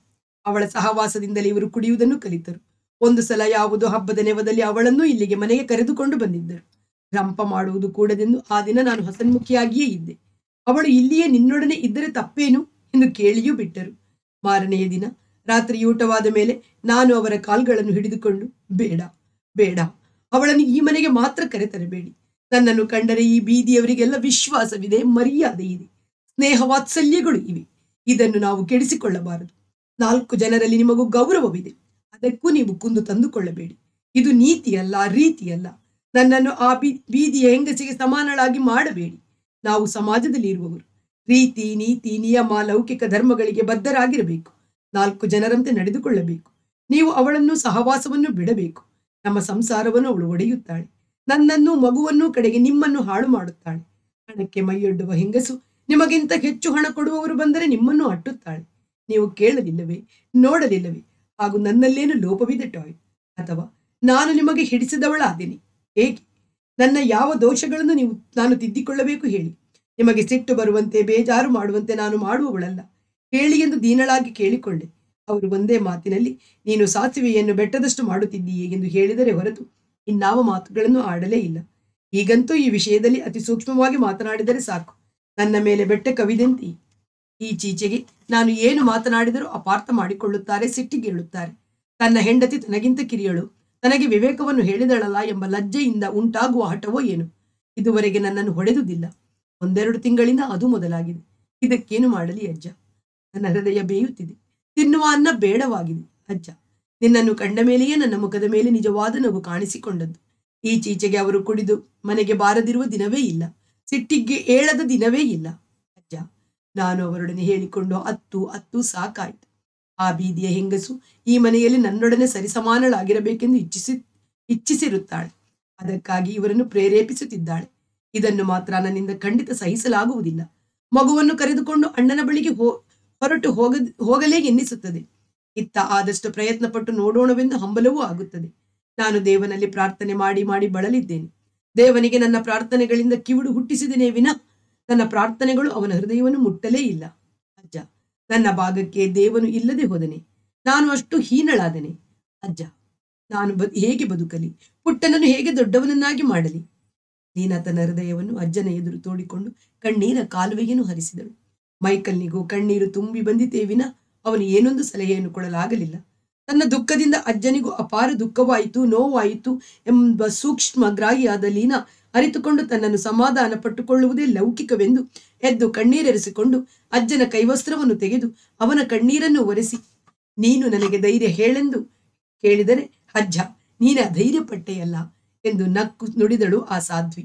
ಅವಳ ಸಹವಾಸದಿಂದಲೇ ಇವರು ಕುಡಿಯುವುದನ್ನು ಕಲಿತರು ಒಂದು ಸಲ ಯಾವುದೋ ಹಬ್ಬದ ನೆವದಲ್ಲಿ ಅವಳನ್ನು ಇಲ್ಲಿಗೆ ಮನೆಗೆ ಕರೆದುಕೊಂಡು ಬಂದಿದ್ದರು ರಂಪ ಮಾಡುವುದು ಕೂಡದೆಂದು ಆ ದಿನ ನಾನು ಹಸನ್ಮುಖಿಯಾಗಿಯೇ ಇದ್ದೆ ಅವಳು ಇಲ್ಲಿಯೇ ನಿನ್ನೊಡನೆ ಇದ್ದರೆ ತಪ್ಪೇನು ಎಂದು ಕೇಳಿಯೂ ಬಿಟ್ಟರು ಮಾರನೆಯ ದಿನ ರಾತ್ರಿ ಊಟವಾದ ಮೇಲೆ ನಾನು ಅವರ ಕಾಲ್ಗಳನ್ನು ಹಿಡಿದುಕೊಂಡು ಬೇಡ ಬೇಡ ಅವಳನ್ನು ಈ ಮನೆಗೆ ಮಾತ್ರ ಕರೆತರಬೇಡಿ ನನ್ನನ್ನು ಕಂಡರೆ ಈ ಬೀದಿಯವರಿಗೆಲ್ಲ ವಿಶ್ವಾಸವಿದೆ ಮರ್ಯಾದೆ ಇದೆ ಸ್ನೇಹ ವಾತ್ಸಲ್ಯಗಳು ಇವೆ ಇದನ್ನು ನಾವು ಕೆಡಿಸಿಕೊಳ್ಳಬಾರದು ನಾಲ್ಕು ಜನರಲ್ಲಿ ನಿಮಗೂ ಗೌರವವಿದೆ ಅದಕ್ಕೂ ನೀವು ಕುಂದು ತಂದುಕೊಳ್ಳಬೇಡಿ ಇದು ನೀತಿಯಲ್ಲ ರೀತಿಯಲ್ಲ ನನ್ನನ್ನು ಆ ಬೀ ಬೀದಿಯ ಹೆಂಗಸಿಗೆ ಸಮಾನಳಾಗಿ ಮಾಡಬೇಡಿ ನಾವು ಸಮಾಜದಲ್ಲಿ ಇರುವವರು ರೀತಿ ನೀತಿ ನಿಯಮ ಲೌಕಿಕ ಧರ್ಮಗಳಿಗೆ ಬದ್ಧರಾಗಿರಬೇಕು ನಾಲ್ಕು ಜನರಂತೆ ನಡೆದುಕೊಳ್ಳಬೇಕು ನೀವು ಅವಳನ್ನು ಸಹವಾಸವನ್ನು ಬಿಡಬೇಕು ನಮ್ಮ ಸಂಸಾರವನ್ನು ಅವಳು ಒಡೆಯುತ್ತಾಳೆ ನನ್ನನ್ನು ಮಗುವನ್ನು ಕಡೆಗೆ ನಿಮ್ಮನ್ನು ಹಾಳು ಮಾಡುತ್ತಾಳೆ ಹಣಕ್ಕೆ ಮೈಯೊಡ್ಡುವ ಹೆಂಗಸು ನಿಮಗಿಂತ ಹೆಚ್ಚು ಹಣ ಕೊಡುವವರು ಬಂದರೆ ನಿಮ್ಮನ್ನು ಅಟ್ಟುತ್ತಾಳೆ ನೀವು ಕೇಳಲಿಲ್ಲವೇ ನೋಡಲಿಲ್ಲವೇ ಹಾಗೂ ನನ್ನಲ್ಲೇನು ಲೋಪವಿದೆ ಟಾಯ್ ಅಥವಾ ನಾನು ನಿಮಗೆ ಹಿಡಿಸಿದವಳಾದೇನೆ ಹೇಗೆ ನನ್ನ ಯಾವ ದೋಷಗಳನ್ನು ನೀವು ನಾನು ತಿದ್ದಿಕೊಳ್ಳಬೇಕು ಹೇಳಿ ನಿಮಗೆ ಸಿಟ್ಟು ಬರುವಂತೆ ಬೇಜಾರು ಮಾಡುವಂತೆ ನಾನು ಮಾಡುವವಳಲ್ಲ ಹೇಳಿ ಎಂದು ದೀನಳಾಗಿ ಕೇಳಿಕೊಂಡೆ ಅವರು ಒಂದೇ ಮಾತಿನಲ್ಲಿ ನೀನು ಸಾಸಿವೆಯನ್ನು ಬೆಟ್ಟದಷ್ಟು ಮಾಡುತ್ತಿದ್ದೀಯೆ ಎಂದು ಹೇಳಿದರೆ ಹೊರತು ಇನ್ನಾವ ಮಾತುಗಳನ್ನು ಆಡಲೇ ಇಲ್ಲ ಈಗಂತೂ ಈ ವಿಷಯದಲ್ಲಿ ಅತಿ ಸೂಕ್ಷ್ಮವಾಗಿ ಮಾತನಾಡಿದರೆ ಸಾಕು ನನ್ನ ಮೇಲೆ ಬೆಟ್ಟ ಕವಿದಂತಿ ಈಚೀಚೆಗೆ ನಾನು ಏನು ಮಾತನಾಡಿದರೂ ಅಪಾರ್ಥ ಮಾಡಿಕೊಳ್ಳುತ್ತಾರೆ ಸಿಟ್ಟಿಗೇಳುತ್ತಾರೆ ತನ್ನ ಹೆಂಡತಿ ತನಗಿಂತ ಕಿರಿಯಳು ತನಗೆ ವಿವೇಕವನ್ನು ಹೇಳಿದಳಲ್ಲ ಎಂಬ ಲಜ್ಜೆಯಿಂದ ಉಂಟಾಗುವ ಹಠವೋ ಏನು ಇದುವರೆಗೆ ನನ್ನನ್ನು ಹೊಡೆದುದಿಲ್ಲ ಒಂದೆರಡು ತಿಂಗಳಿಂದ ಅದು ಮೊದಲಾಗಿದೆ ಇದಕ್ಕೇನು ಮಾಡಲಿ ಅಜ್ಜ ನನ್ನ ಹೃದಯ ಬೇಯುತ್ತಿದೆ ತಿನ್ನುವ ಅನ್ನ ಬೇಡವಾಗಿದೆ ಅಜ್ಜ ನಿನ್ನನ್ನು ಕಂಡ ಮೇಲೆಯೇ ನನ್ನ ಮುಖದ ಮೇಲೆ ನಿಜವಾದ ನಗು ಕಾಣಿಸಿಕೊಂಡದ್ದು ಈಚೀಚೆಗೆ ಅವರು ಕುಡಿದು ಮನೆಗೆ ಬಾರದಿರುವ ದಿನವೇ ಇಲ್ಲ ಸಿಟ್ಟಿಗೆ ಏಳದ ದಿನವೇ ಇಲ್ಲ ಅಜ್ಜ ನಾನು ಅವರೊಡನೆ ಹೇಳಿಕೊಂಡು ಅತ್ತು ಅತ್ತು ಸಾಕಾಯಿತು ಆ ಬೀದಿಯ ಹೆಂಗಸು ಈ ಮನೆಯಲ್ಲಿ ನನ್ನೊಡನೆ ಸರಿಸಮಾನಳಾಗಿರಬೇಕೆಂದು ಇಚ್ಛಿಸಿ ಇಚ್ಛಿಸಿರುತ್ತಾಳೆ ಅದಕ್ಕಾಗಿ ಇವರನ್ನು ಪ್ರೇರೇಪಿಸುತ್ತಿದ್ದಾಳೆ ಇದನ್ನು ಮಾತ್ರ ನನ್ನಿಂದ ಖಂಡಿತ ಸಹಿಸಲಾಗುವುದಿಲ್ಲ ಮಗುವನ್ನು ಕರೆದುಕೊಂಡು ಅಣ್ಣನ ಬಳಿಗೆ ಹೋ ಹೊರಟು ಹೋಗ ಹೋಗಲೇ ಎನ್ನಿಸುತ್ತದೆ ಇತ್ತ ಆದಷ್ಟು ಪ್ರಯತ್ನ ಪಟ್ಟು ನೋಡೋಣವೆಂದು ಹಂಬಲವೂ ಆಗುತ್ತದೆ ನಾನು ದೇವನಲ್ಲಿ ಪ್ರಾರ್ಥನೆ ಮಾಡಿ ಮಾಡಿ ಬಳಲಿದ್ದೇನೆ ದೇವನಿಗೆ ನನ್ನ ಪ್ರಾರ್ಥನೆಗಳಿಂದ ಕಿವಿಡು ಹುಟ್ಟಿಸಿದನೇ ವಿನ ನನ್ನ ಪ್ರಾರ್ಥನೆಗಳು ಅವನ ಹೃದಯವನ್ನು ಮುಟ್ಟಲೇ ಇಲ್ಲ ಅಜ್ಜ ನನ್ನ ಭಾಗಕ್ಕೆ ದೇವನು ಇಲ್ಲದೆ ಹೋದನೆ ನಾನು ಅಷ್ಟು ಹೀನಳಾದನೆ ಅಜ್ಜ ನಾನು ಬ ಹೇಗೆ ಬದುಕಲಿ ಪುಟ್ಟನನ್ನು ಹೇಗೆ ದೊಡ್ಡವನನ್ನಾಗಿ ಮಾಡಲಿ ಲೀನಾ ತನ್ನ ಹೃದಯವನ್ನು ಅಜ್ಜನ ಎದುರು ತೋಡಿಕೊಂಡು ಕಣ್ಣೀರ ಕಾಲುವೆಯನ್ನು ಹರಿಸಿದಳು ಮೈಕಲ್ನಿಗೂ ಕಣ್ಣೀರು ತುಂಬಿ ಬಂದಿತೇ ವಿನ ಅವನು ಏನೊಂದು ಸಲಹೆಯನ್ನು ಕೊಡಲಾಗಲಿಲ್ಲ ತನ್ನ ದುಃಖದಿಂದ ಅಜ್ಜನಿಗೂ ಅಪಾರ ದುಃಖವಾಯಿತು ನೋವಾಯಿತು ಎಂಬ ಸೂಕ್ಷ್ಮ ಗ್ರಾಹಿಯಾದ ಲೀನಾ ಅರಿತುಕೊಂಡು ತನ್ನನ್ನು ಸಮಾಧಾನ ಪಟ್ಟುಕೊಳ್ಳುವುದೇ ಲೌಕಿಕವೆಂದು ಎದ್ದು ಕಣ್ಣೀರೆರೆಸಿಕೊಂಡು ಅಜ್ಜನ ಕೈವಸ್ತ್ರವನ್ನು ತೆಗೆದು ಅವನ ಕಣ್ಣೀರನ್ನು ಒರೆಸಿ ನೀನು ನನಗೆ ಧೈರ್ಯ ಹೇಳೆಂದು ಕೇಳಿದರೆ ಅಜ್ಜ ನೀನ ಧೈರ್ಯ ಪಟ್ಟೆಯಲ್ಲ ಎಂದು ನಕ್ಕು ನುಡಿದಳು ಆ ಸಾಧ್ವಿ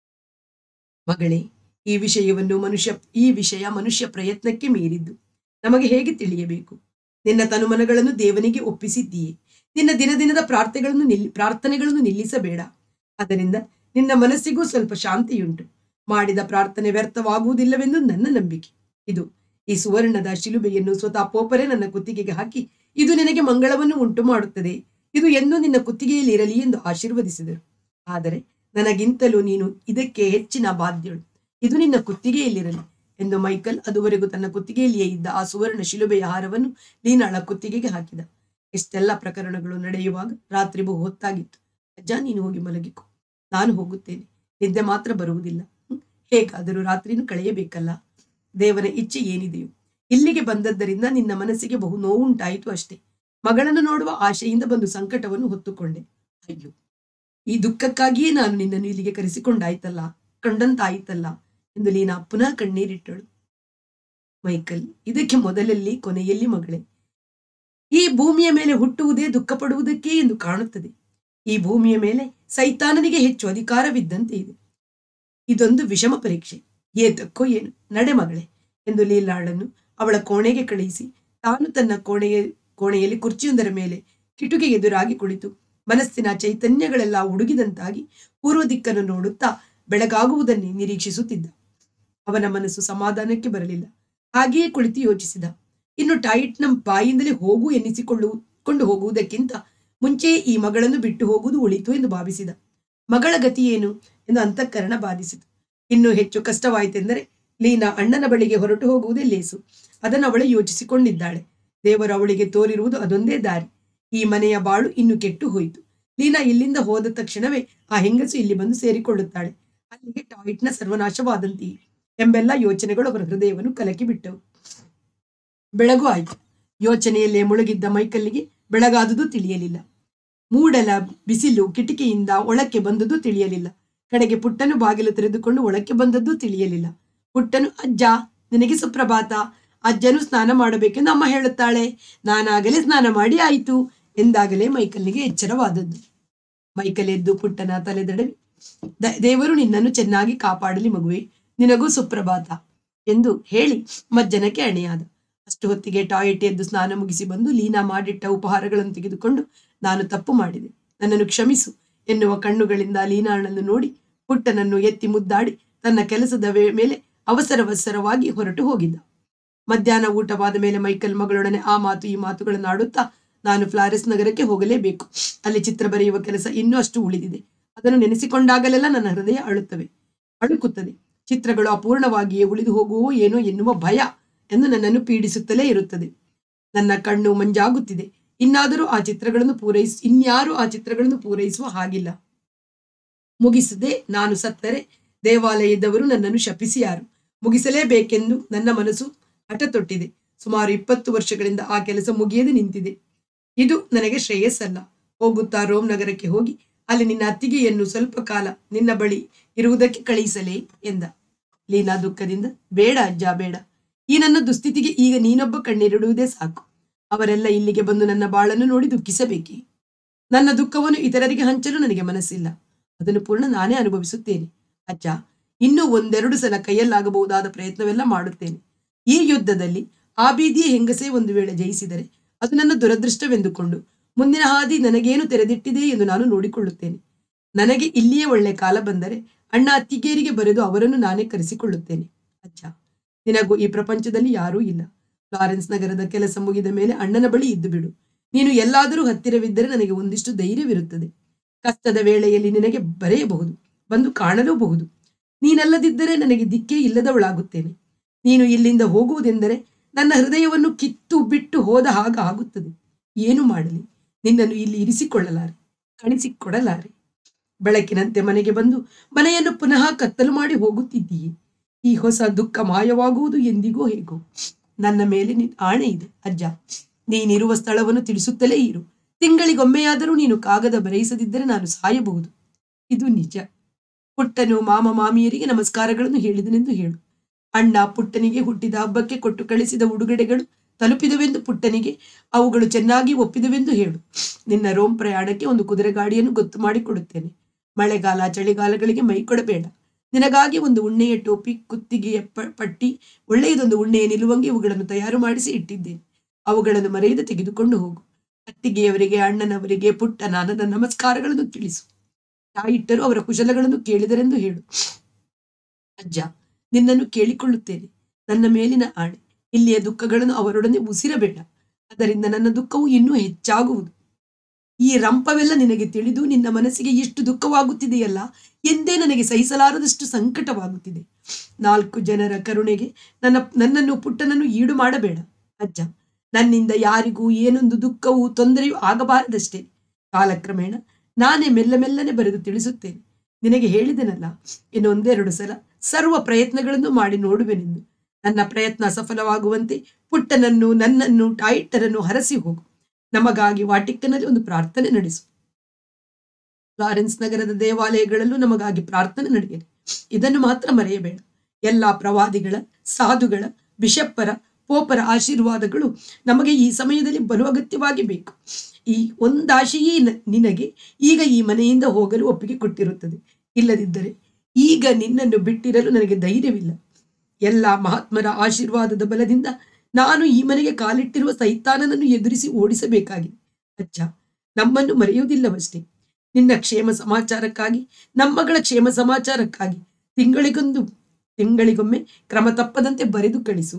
ಮಗಳೇ ಈ ವಿಷಯವನ್ನು ಮನುಷ್ಯ ಈ ವಿಷಯ ಮನುಷ್ಯ ಪ್ರಯತ್ನಕ್ಕೆ ಮೀರಿದ್ದು ನಮಗೆ ಹೇಗೆ ತಿಳಿಯಬೇಕು ನಿನ್ನ ತನುಮನಗಳನ್ನು ದೇವನಿಗೆ ಒಪ್ಪಿಸಿದ್ದೀಯೆ ನಿನ್ನ ದಿನ ದಿನದ ಪ್ರಾರ್ಥನೆಗಳನ್ನು ನಿಲ್ಲಿ ಪ್ರಾರ್ಥನೆಗಳನ್ನು ನಿಲ್ಲಿಸಬೇಡ ಅದರಿಂದ ನಿನ್ನ ಮನಸ್ಸಿಗೂ ಸ್ವಲ್ಪ ಶಾಂತಿಯುಂಟು ಮಾಡಿದ ಪ್ರಾರ್ಥನೆ ವ್ಯರ್ಥವಾಗುವುದಿಲ್ಲವೆಂದು ನನ್ನ ನಂಬಿಕೆ ಇದು ಈ ಸುವರ್ಣದ ಶಿಲುಬೆಯನ್ನು ಸ್ವತಃ ಪೋಪರೆ ನನ್ನ ಕುತ್ತಿಗೆಗೆ ಹಾಕಿ ಇದು ನಿನಗೆ ಮಂಗಳವನ್ನು ಉಂಟು ಮಾಡುತ್ತದೆ ಇದು ಎಂದು ನಿನ್ನ ಕುತ್ತಿಗೆಯಲ್ಲಿ ಇರಲಿ ಎಂದು ಆಶೀರ್ವದಿಸಿದರು ಆದರೆ ನನಗಿಂತಲೂ ನೀನು ಇದಕ್ಕೆ ಹೆಚ್ಚಿನ ಬಾಧ್ಯಳು ಇದು ನಿನ್ನ ಕುತ್ತಿಗೆಯಲ್ಲಿರಲಿ ಎಂದು ಮೈಕಲ್ ಅದುವರೆಗೂ ತನ್ನ ಕುತ್ತಿಗೆಯಲ್ಲಿಯೇ ಇದ್ದ ಆ ಸುವರ್ಣ ಶಿಲುಬೆಯ ಹಾರವನ್ನು ಲೀನಾಳ ಕುತ್ತಿಗೆಗೆ ಹಾಕಿದ ಇಷ್ಟೆಲ್ಲ ಪ್ರಕರಣಗಳು ನಡೆಯುವಾಗ ರಾತ್ರಿ ಬಹು ಹೊತ್ತಾಗಿತ್ತು ಅಜ್ಜ ನೀನು ಹೋಗಿ ಮಲಗಿಕೊ ನಾನು ಹೋಗುತ್ತೇನೆ ನಿದ್ದೆ ಮಾತ್ರ ಬರುವುದಿಲ್ಲ ಹ್ಮ್. ಹೇಗಾದರೂ ರಾತ್ರಿನೂ ಕಳೆಯಬೇಕಲ್ಲ ದೇವರ ಇಚ್ಛೆ ಏನಿದೆಯೋ ಇಲ್ಲಿಗೆ ಬಂದದ್ದರಿಂದ ನಿನ್ನ ಮನಸ್ಸಿಗೆ ಬಹು ನೋವುಂಟಾಯಿತು ಅಷ್ಟೇ ಮಗಳನ್ನು ನೋಡುವ ಆಶೆಯಿಂದ ಬಂದು ಸಂಕಟವನ್ನು ಹೊತ್ತುಕೊಂಡೆ ಅಯ್ಯೋ ಈ ದುಃಖಕ್ಕಾಗಿಯೇ ನಾನು ನಿನ್ನನ್ನು ಇಲ್ಲಿಗೆ ಕರೆಸಿಕೊಂಡಾಯ್ತಲ್ಲ ಕಂಡಂತಾಯಿತಲ್ಲ ಎಂದು ಲೀನಾ ಪುನಃ ಕಣ್ಣೀರಿಟ್ಟಳು ಮೈಕಲ್ ಇದಕ್ಕೆ ಮೊದಲಲ್ಲಿ ಕೊನೆಯಲ್ಲಿ ಮಗಳೇ ಈ ಭೂಮಿಯ ಮೇಲೆ ಹುಟ್ಟುವುದೇ ದುಃಖ ಪಡುವುದಕ್ಕೆ ಎಂದು ಕಾಣುತ್ತದೆ ಈ ಭೂಮಿಯ ಮೇಲೆ ಸೈತಾನನಿಗೆ ಹೆಚ್ಚು ಅಧಿಕಾರವಿದ್ದಂತೆ ಇದೆ ಇದೊಂದು ವಿಷಮ ಪರೀಕ್ಷೆ ಏತಕ್ಕೋ ಏನು ನಡೆ ಮಗಳೇ ಎಂದು ಲೀಲಾಳನ್ನು ಅವಳ ಕೋಣೆಗೆ ಕಳುಹಿಸಿ ತಾನು ತನ್ನ ಕೋಣೆಯ ಕೋಣೆಯಲ್ಲಿ ಕುರ್ಚಿಯೊಂದರ ಮೇಲೆ ಕಿಟುಕಿ ಎದುರಾಗಿ ಕುಳಿತು ಮನಸ್ಸಿನ ಚೈತನ್ಯಗಳೆಲ್ಲ ಉಡುಗಿದಂತಾಗಿ ಪೂರ್ವ ದಿಕ್ಕನ್ನು ನೋಡುತ್ತಾ ಬೆಳಗಾಗುವುದನ್ನೇ ನಿರೀಕ್ಷಿಸುತ್ತಿದ್ದ ಅವನ ಮನಸ್ಸು ಸಮಾಧಾನಕ್ಕೆ ಬರಲಿಲ್ಲ ಹಾಗೆಯೇ ಕುಳಿತು ಯೋಚಿಸಿದ ಇನ್ನು ಟಾಯ್ಲೆಟ್ನ ಬಾಯಿಂದಲೇ ಹೋಗು ಎನ್ನಿಸಿಕೊಳ್ಳು ಕೊಂಡು ಹೋಗುವುದಕ್ಕಿಂತ ಮುಂಚೆಯೇ ಈ ಮಗಳನ್ನು ಬಿಟ್ಟು ಹೋಗುವುದು ಉಳಿತು ಎಂದು ಭಾವಿಸಿದ ಮಗಳ ಗತಿ ಏನು ಎಂದು ಅಂತಃಕರಣ ಬಾಧಿಸಿತು ಇನ್ನು ಹೆಚ್ಚು ಕಷ್ಟವಾಯಿತೆಂದರೆ ಲೀನಾ ಅಣ್ಣನ ಬಳಿಗೆ ಹೊರಟು ಹೋಗುವುದೇ ಲೇಸು ಅದನ್ನು ಅವಳು ಯೋಚಿಸಿಕೊಂಡಿದ್ದಾಳೆ ದೇವರು ಅವಳಿಗೆ ತೋರಿರುವುದು ಅದೊಂದೇ ದಾರಿ ಈ ಮನೆಯ ಬಾಳು ಇನ್ನು ಕೆಟ್ಟು ಹೋಯಿತು ಲೀನಾ ಇಲ್ಲಿಂದ ಹೋದ ತಕ್ಷಣವೇ ಆ ಹೆಂಗಸು ಇಲ್ಲಿ ಬಂದು ಸೇರಿಕೊಳ್ಳುತ್ತಾಳೆ ಅಲ್ಲಿಗೆ ಟಾಯ್ಟ್ನ ಸರ್ವನಾಶವಾದಂತೆಯೇ ಎಂಬೆಲ್ಲ ಯೋಚನೆಗಳು ಅವರ ಹೃದಯವನ್ನು ಕಲಕಿ ಬಿಟ್ಟವು ಬೆಳಗು ಆಯಿತು ಯೋಚನೆಯಲ್ಲೇ ಮುಳುಗಿದ್ದ ಮೈಕಲ್ಲಿಗೆ ಬೆಳಗಾದುದು ತಿಳಿಯಲಿಲ್ಲ ಮೂಡಲ ಬಿಸಿಲು ಕಿಟಕಿಯಿಂದ ಒಳಕ್ಕೆ ಬಂದದ್ದು ತಿಳಿಯಲಿಲ್ಲ ಕಡೆಗೆ ಪುಟ್ಟನು ಬಾಗಿಲು ತೆರೆದುಕೊಂಡು ಒಳಕ್ಕೆ ಬಂದದ್ದು ತಿಳಿಯಲಿಲ್ಲ ಪುಟ್ಟನು ಅಜ್ಜ ನಿನಗೆ ಸುಪ್ರಭಾತ ಅಜ್ಜನು ಸ್ನಾನ ಮಾಡಬೇಕೆಂದು ಅಮ್ಮ ಹೇಳುತ್ತಾಳೆ ನಾನಾಗಲೇ ಸ್ನಾನ ಮಾಡಿ ಆಯಿತು ಎಂದಾಗಲೇ ಮೈಕಲ್ನಿಗೆ ಎಚ್ಚರವಾದದ್ದು ಮೈಕಲ್ ಎದ್ದು ಪುಟ್ಟನ ತಲೆದಡವಿ "ದ- ದೇವರು ನಿನ್ನನ್ನು ಚೆನ್ನಾಗಿ ಕಾಪಾಡಲಿ ಮಗುವೆ ನಿನಗೂ ಸುಪ್ರಭಾತ ಎಂದು ಹೇಳಿ ಮಜ್ಜನಕ್ಕೆ ಅಣೆಯಾದ ಅಷ್ಟು ಹೊತ್ತಿಗೆ ಟಾಯ್ಲೆಟ್ ಎದ್ದು ಸ್ನಾನ ಮುಗಿಸಿ ಬಂದು ಲೀನಾ ಮಾಡಿಟ್ಟ ಉಪಹಾರಗಳನ್ನು ತೆಗೆದುಕೊಂಡು ನಾನು ತಪ್ಪು ಮಾಡಿದೆ ನನ್ನನ್ನು ಕ್ಷಮಿಸು ಎನ್ನುವ ಕಣ್ಣುಗಳಿಂದ ಲೀನಾಳನ್ನು ನೋಡಿ ಪುಟ್ಟನನ್ನು ಎತ್ತಿ ಮುದ್ದಾಡಿ ತನ್ನ ಕೆಲಸದ ವೇ- ಮೇಲೆ ಅವಸರವಸರವಾಗಿ ಹೊರಟು ಹೋಗಿದ್ದ ಮಧ್ಯಾಹ್ನ ಊಟವಾದ ಮೇಲೆ ಮೈಕಲ್ ಮಗಳೊಡನೆ ಆ ಮಾತು ಈ ಮಾತುಗಳನ್ನು ಆಡುತ್ತಾ ನಾನು ಫ್ಲಾರೆಸ್ ನಗರಕ್ಕೆ ಹೋಗಲೇಬೇಕು ಅಲ್ಲಿ ಚಿತ್ರ ಬರೆಯುವ ಕೆಲಸ ಇನ್ನೂ ಅಷ್ಟು ಉಳಿದಿದೆ ಅದನ್ನು ನೆನೆಸಿಕೊಂಡಾಗಲೆಲ್ಲ ನನ್ನ ಹೃದಯ ಅಳುತ್ತವೆ ಅಳುಕುತ್ತದೆ ಚಿತ್ರಗಳು ಅಪೂರ್ಣವಾಗಿಯೇ ಉಳಿದು ಹೋಗುವೋ ಏನೋ ಎನ್ನುವ ಭಯ ಎಂದು ನನ್ನನ್ನು ಪೀಡಿಸುತ್ತಲೇ ಇರುತ್ತದೆ ನನ್ನ ಕಣ್ಣು ಮಂಜಾಗುತ್ತಿದೆ ಇನ್ನಾದರೂ ಆ ಚಿತ್ರಗಳನ್ನು ಪೂರೈಸ್ ಇನ್ಯಾರು ಆ ಚಿತ್ರಗಳನ್ನು ಪೂರೈಸುವ ಹಾಗಿಲ್ಲ ಮುಗಿಸದೆ ನಾನು ಸತ್ತರೆ ದೇವಾಲಯದವರು ನನ್ನನ್ನು ಶಪಿಸಿಯಾರು ಮುಗಿಸಲೇಬೇಕೆಂದು ನನ್ನ ಮನಸ್ಸು ಹಠ ತೊಟ್ಟಿದೆ ಸುಮಾರು ಇಪ್ಪತ್ತು ವರ್ಷಗಳಿಂದ ಆ ಕೆಲಸ ಮುಗಿಯದೆ ನಿಂತಿದೆ ಇದು ನನಗೆ ಶ್ರೇಯಸ್ಸಲ್ಲ ಹೋಗುತ್ತಾ ರೋಮ್ ನಗರಕ್ಕೆ ಹೋಗಿ ಅಲ್ಲಿ ನಿನ್ನ ಅತ್ತಿಗೆಯನ್ನು ಸ್ವಲ್ಪ ಕಾಲ ನಿನ್ನ ಬಳಿ ಇರುವುದಕ್ಕೆ ಕಳುಹಿಸಲೇ ಎಂದ ಲೀನಾ ದುಃಖದಿಂದ ಬೇಡ ಅಜ್ಜ ಬೇಡ ಈ ನನ್ನ ದುಸ್ಥಿತಿಗೆ ಈಗ ನೀನೊಬ್ಬ ಕಣ್ಣೀರಿಡುವುದೇ ಸಾಕು ಅವರೆಲ್ಲ ಇಲ್ಲಿಗೆ ಬಂದು ನನ್ನ ಬಾಳನ್ನು ನೋಡಿ ದುಃಖಿಸಬೇಕೇ ನನ್ನ ದುಃಖವನ್ನು ಇತರರಿಗೆ ಹಂಚಲು ನನಗೆ ಮನಸ್ಸಿಲ್ಲ ಅದನ್ನು ಪೂರ್ಣ ನಾನೇ ಅನುಭವಿಸುತ್ತೇನೆ ಅಜ್ಜ ಇನ್ನೂ ಒಂದೆರಡು ಸಲ ಕೈಯಲ್ಲಾಗಬಹುದಾದ ಪ್ರಯತ್ನವೆಲ್ಲ ಮಾಡುತ್ತೇನೆ ಈ ಯುದ್ಧದಲ್ಲಿ ಆ ಬೀದಿಯ ಹೆಂಗಸೇ ಒಂದು ವೇಳೆ ಜಯಿಸಿದರೆ ಅದು ನನ್ನ ದುರದೃಷ್ಟವೆಂದುಕೊಂಡು ಮುಂದಿನ ಹಾದಿ ನನಗೇನು ತೆರೆದಿಟ್ಟಿದೆ ಎಂದು ನಾನು ನೋಡಿಕೊಳ್ಳುತ್ತೇನೆ ನನಗೆ ಇಲ್ಲಿಯೇ ಒಳ್ಳೆ ಕಾಲ ಬಂದರೆ ಅಣ್ಣ ಅತ್ತಿಗೇರಿಗೆ ಬರೆದು ಅವರನ್ನು ನಾನೇ ಕರೆಸಿಕೊಳ್ಳುತ್ತೇನೆ ಅಜ್ಜ ನಿನಗೂ ಈ ಪ್ರಪಂಚದಲ್ಲಿ ಯಾರೂ ಇಲ್ಲ ಫ್ಲಾರೆನ್ಸ್ ನಗರದ ಕೆಲಸ ಮುಗಿದ ಮೇಲೆ ಅಣ್ಣನ ಬಳಿ ಇದ್ದು ಬಿಡು ನೀನು ಎಲ್ಲಾದರೂ ಹತ್ತಿರವಿದ್ದರೆ ನನಗೆ ಒಂದಿಷ್ಟು ಧೈರ್ಯವಿರುತ್ತದೆ ಕಷ್ಟದ ವೇಳೆಯಲ್ಲಿ ನಿನಗೆ ಬರೆಯಬಹುದು ಬಂದು ಕಾಣಲೂಬಹುದು ನೀನಲ್ಲದಿದ್ದರೆ ನನಗೆ ದಿಕ್ಕೇ ಇಲ್ಲದವಳಾಗುತ್ತೇನೆ ನೀನು ಇಲ್ಲಿಂದ ಹೋಗುವುದೆಂದರೆ ನನ್ನ ಹೃದಯವನ್ನು ಕಿತ್ತು ಬಿಟ್ಟು ಹೋದ ಹಾಗ ಆಗುತ್ತದೆ ಏನು ಮಾಡಲಿ ನಿನ್ನನ್ನು ಇಲ್ಲಿ ಇರಿಸಿಕೊಳ್ಳಲಾರೆ ಕಣಿಸಿಕೊಡಲಾರೆ ಬೆಳಕಿನಂತೆ ಮನೆಗೆ ಬಂದು ಮನೆಯನ್ನು ಪುನಃ ಕತ್ತಲು ಮಾಡಿ ಹೋಗುತ್ತಿದ್ದೀಯೆ ಈ ಹೊಸ ದುಃಖ ಮಾಯವಾಗುವುದು ಎಂದಿಗೋ ಹೇಗೋ ನನ್ನ ಮೇಲೆ ನಿನ್ ಆಣೆ ಇದೆ ಅಜ್ಜ ನೀನಿರುವ ಸ್ಥಳವನ್ನು ತಿಳಿಸುತ್ತಲೇ ಇರು ತಿಂಗಳಿಗೊಮ್ಮೆಯಾದರೂ ನೀನು ಕಾಗದ ಬರೆಯಿಸದಿದ್ದರೆ ನಾನು ಸಾಯಬಹುದು ಇದು ನಿಜ ಪುಟ್ಟನು ಮಾಮ ಮಾಮಿಯರಿಗೆ ನಮಸ್ಕಾರಗಳನ್ನು ಹೇಳಿದನೆಂದು ಹೇಳು ಅಣ್ಣ ಪುಟ್ಟನಿಗೆ ಹುಟ್ಟಿದ ಹಬ್ಬಕ್ಕೆ ಕೊಟ್ಟು ಕಳಿಸಿದ ಉಡುಗೊರೆಗಳು ತಲುಪಿದವೆಂದು ಪುಟ್ಟನಿಗೆ ಅವುಗಳು ಚೆನ್ನಾಗಿ ಒಪ್ಪಿದವೆಂದು ಹೇಳು ನಿನ್ನ ರೋಮ್ ಪ್ರಯಾಣಕ್ಕೆ ಒಂದು ಕುದುರೆ ಗಾಡಿಯನ್ನು ಗೊತ್ತು ಮಾಡಿಕೊಡುತ್ತೇನೆ ಮಳೆಗಾಲ ಚಳಿಗಾಲಗಳಿಗೆ ಮೈ ಕೊಡಬೇಡ ನಿನಗಾಗಿ ಒಂದು ಉಣ್ಣೆಯ ಟೋಪಿ ಕುತ್ತಿಗೆಯ ಪ- ಪಟ್ಟಿ ಒಳ್ಳೆಯದೊಂದು ಉಣ್ಣೆಯ ನಿಲುವಂಗಿ ಇವುಗಳನ್ನು ತಯಾರು ಮಾಡಿಸಿ ಇಟ್ಟಿದ್ದೇನೆ ಅವುಗಳನ್ನು ಮರೆಯದೆ ತೆಗೆದುಕೊಂಡು ಹೋಗು ಅತ್ತಿಗೆಯವರಿಗೆ ಅಣ್ಣನವರಿಗೆ ಪುಟ್ಟ ನನ್ನ ನಮಸ್ಕಾರಗಳನ್ನು ತಿಳಿಸು ತಾಯಿಟ್ಟರು ಅವರ ಕುಶಲಗಳನ್ನು ಕೇಳಿದರೆಂದು ಹೇಳು ಅಜ್ಜ ನಿನ್ನನ್ನು ಕೇಳಿಕೊಳ್ಳುತ್ತೇನೆ ನನ್ನ ಮೇಲಿನ ಆಣೆ ಇಲ್ಲಿಯ ದುಃಖಗಳನ್ನು ಅವರೊಡನೆ ಉಸಿರಬೇಡ ಅದರಿಂದ ನನ್ನ ದುಃಖವು ಇನ್ನೂ ಹೆಚ್ಚಾಗುವುದು ಈ ರಂಪವೆಲ್ಲ ನಿನಗೆ ತಿಳಿದು ನಿನ್ನ ಮನಸ್ಸಿಗೆ ಎಷ್ಟು ದುಃಖವಾಗುತ್ತಿದೆಯಲ್ಲ ಎಂದೇ ನನಗೆ ಸಹಿಸಲಾರದಷ್ಟು ಸಂಕಟವಾಗುತ್ತಿದೆ ನಾಲ್ಕು ಜನರ ಕರುಣೆಗೆ ನನ್ನ ನನ್ನನ್ನು ಪುಟ್ಟನನ್ನು ಈಡು ಮಾಡಬೇಡ ಅಜ್ಜ ನನ್ನಿಂದ ಯಾರಿಗೂ ಏನೊಂದು ದುಃಖವೂ ತೊಂದರೆಯೂ ಆಗಬಾರದಷ್ಟೇ ಕಾಲಕ್ರಮೇಣ ನಾನೇ ಮೆಲ್ಲ ಮೆಲ್ಲನೆ ಬರೆದು ತಿಳಿಸುತ್ತೇನೆ ನಿನಗೆ ಹೇಳಿದೆನಲ್ಲ ಇನ್ನೊಂದೆರಡು ಸಲ ಸರ್ವ ಪ್ರಯತ್ನಗಳನ್ನು ಮಾಡಿ ನೋಡುವೆನೆಂದು ನನ್ನ ಪ್ರಯತ್ನ ಸಫಲವಾಗುವಂತೆ ಪುಟ್ಟನನ್ನು ನನ್ನನ್ನು ಟಾಯಿಟ್ಟರನ್ನು ಹರಸಿ ಹೋಗು ನಮಗಾಗಿ ವಾಟಿಕ್ಕನಲ್ಲಿ ಒಂದು ಪ್ರಾರ್ಥನೆ ನಡೆಸು ಫ್ಲಾರೆನ್ಸ್ ನಗರದ ದೇವಾಲಯಗಳಲ್ಲೂ ನಮಗಾಗಿ ಪ್ರಾರ್ಥನೆ ನಡೆಯಲಿ ಇದನ್ನು ಮಾತ್ರ ಮರೆಯಬೇಡ ಎಲ್ಲಾ ಪ್ರವಾದಿಗಳ ಸಾಧುಗಳ ಬಿಷಪ್ಪರ ಪೋಪರ ಆಶೀರ್ವಾದಗಳು ನಮಗೆ ಈ ಸಮಯದಲ್ಲಿ ಬಲು ಅಗತ್ಯವಾಗಿ ಬೇಕು ಈ ಒಂದಾಶೆಯೇ ನ- ನಿನಗೆ ಈಗ ಈ ಮನೆಯಿಂದ ಹೋಗಲು ಒಪ್ಪಿಗೆ ಕೊಟ್ಟಿರುತ್ತದೆ ಇಲ್ಲದಿದ್ದರೆ ಈಗ ನಿನ್ನನ್ನು ಬಿಟ್ಟಿರಲು ನನಗೆ ಧೈರ್ಯವಿಲ್ಲ ಎಲ್ಲ ಮಹಾತ್ಮರ ಆಶೀರ್ವಾದದ ಬಲದಿಂದ ನಾನು ಈ ಮನೆಗೆ ಕಾಲಿಟ್ಟಿರುವ ಸೈತಾನನನ್ನು ಎದುರಿಸಿ ಓಡಿಸಬೇಕಾಗಿದೆ ಅಜ್ಜ ನಮ್ಮನ್ನು ಮರೆಯುವುದಿಲ್ಲವಷ್ಟೇ ನಿನ್ನ ಕ್ಷೇಮ ಸಮಾಚಾರಕ್ಕಾಗಿ ನಮ್ಮಗಳ ಕ್ಷೇಮ ಸಮಾಚಾರಕ್ಕಾಗಿ ತಿಂಗಳಿಗೊಂದು ತಿಂಗಳಿಗೊಮ್ಮೆ ಕ್ರಮ ತಪ್ಪದಂತೆ ಬರೆದು ಕಳಿಸು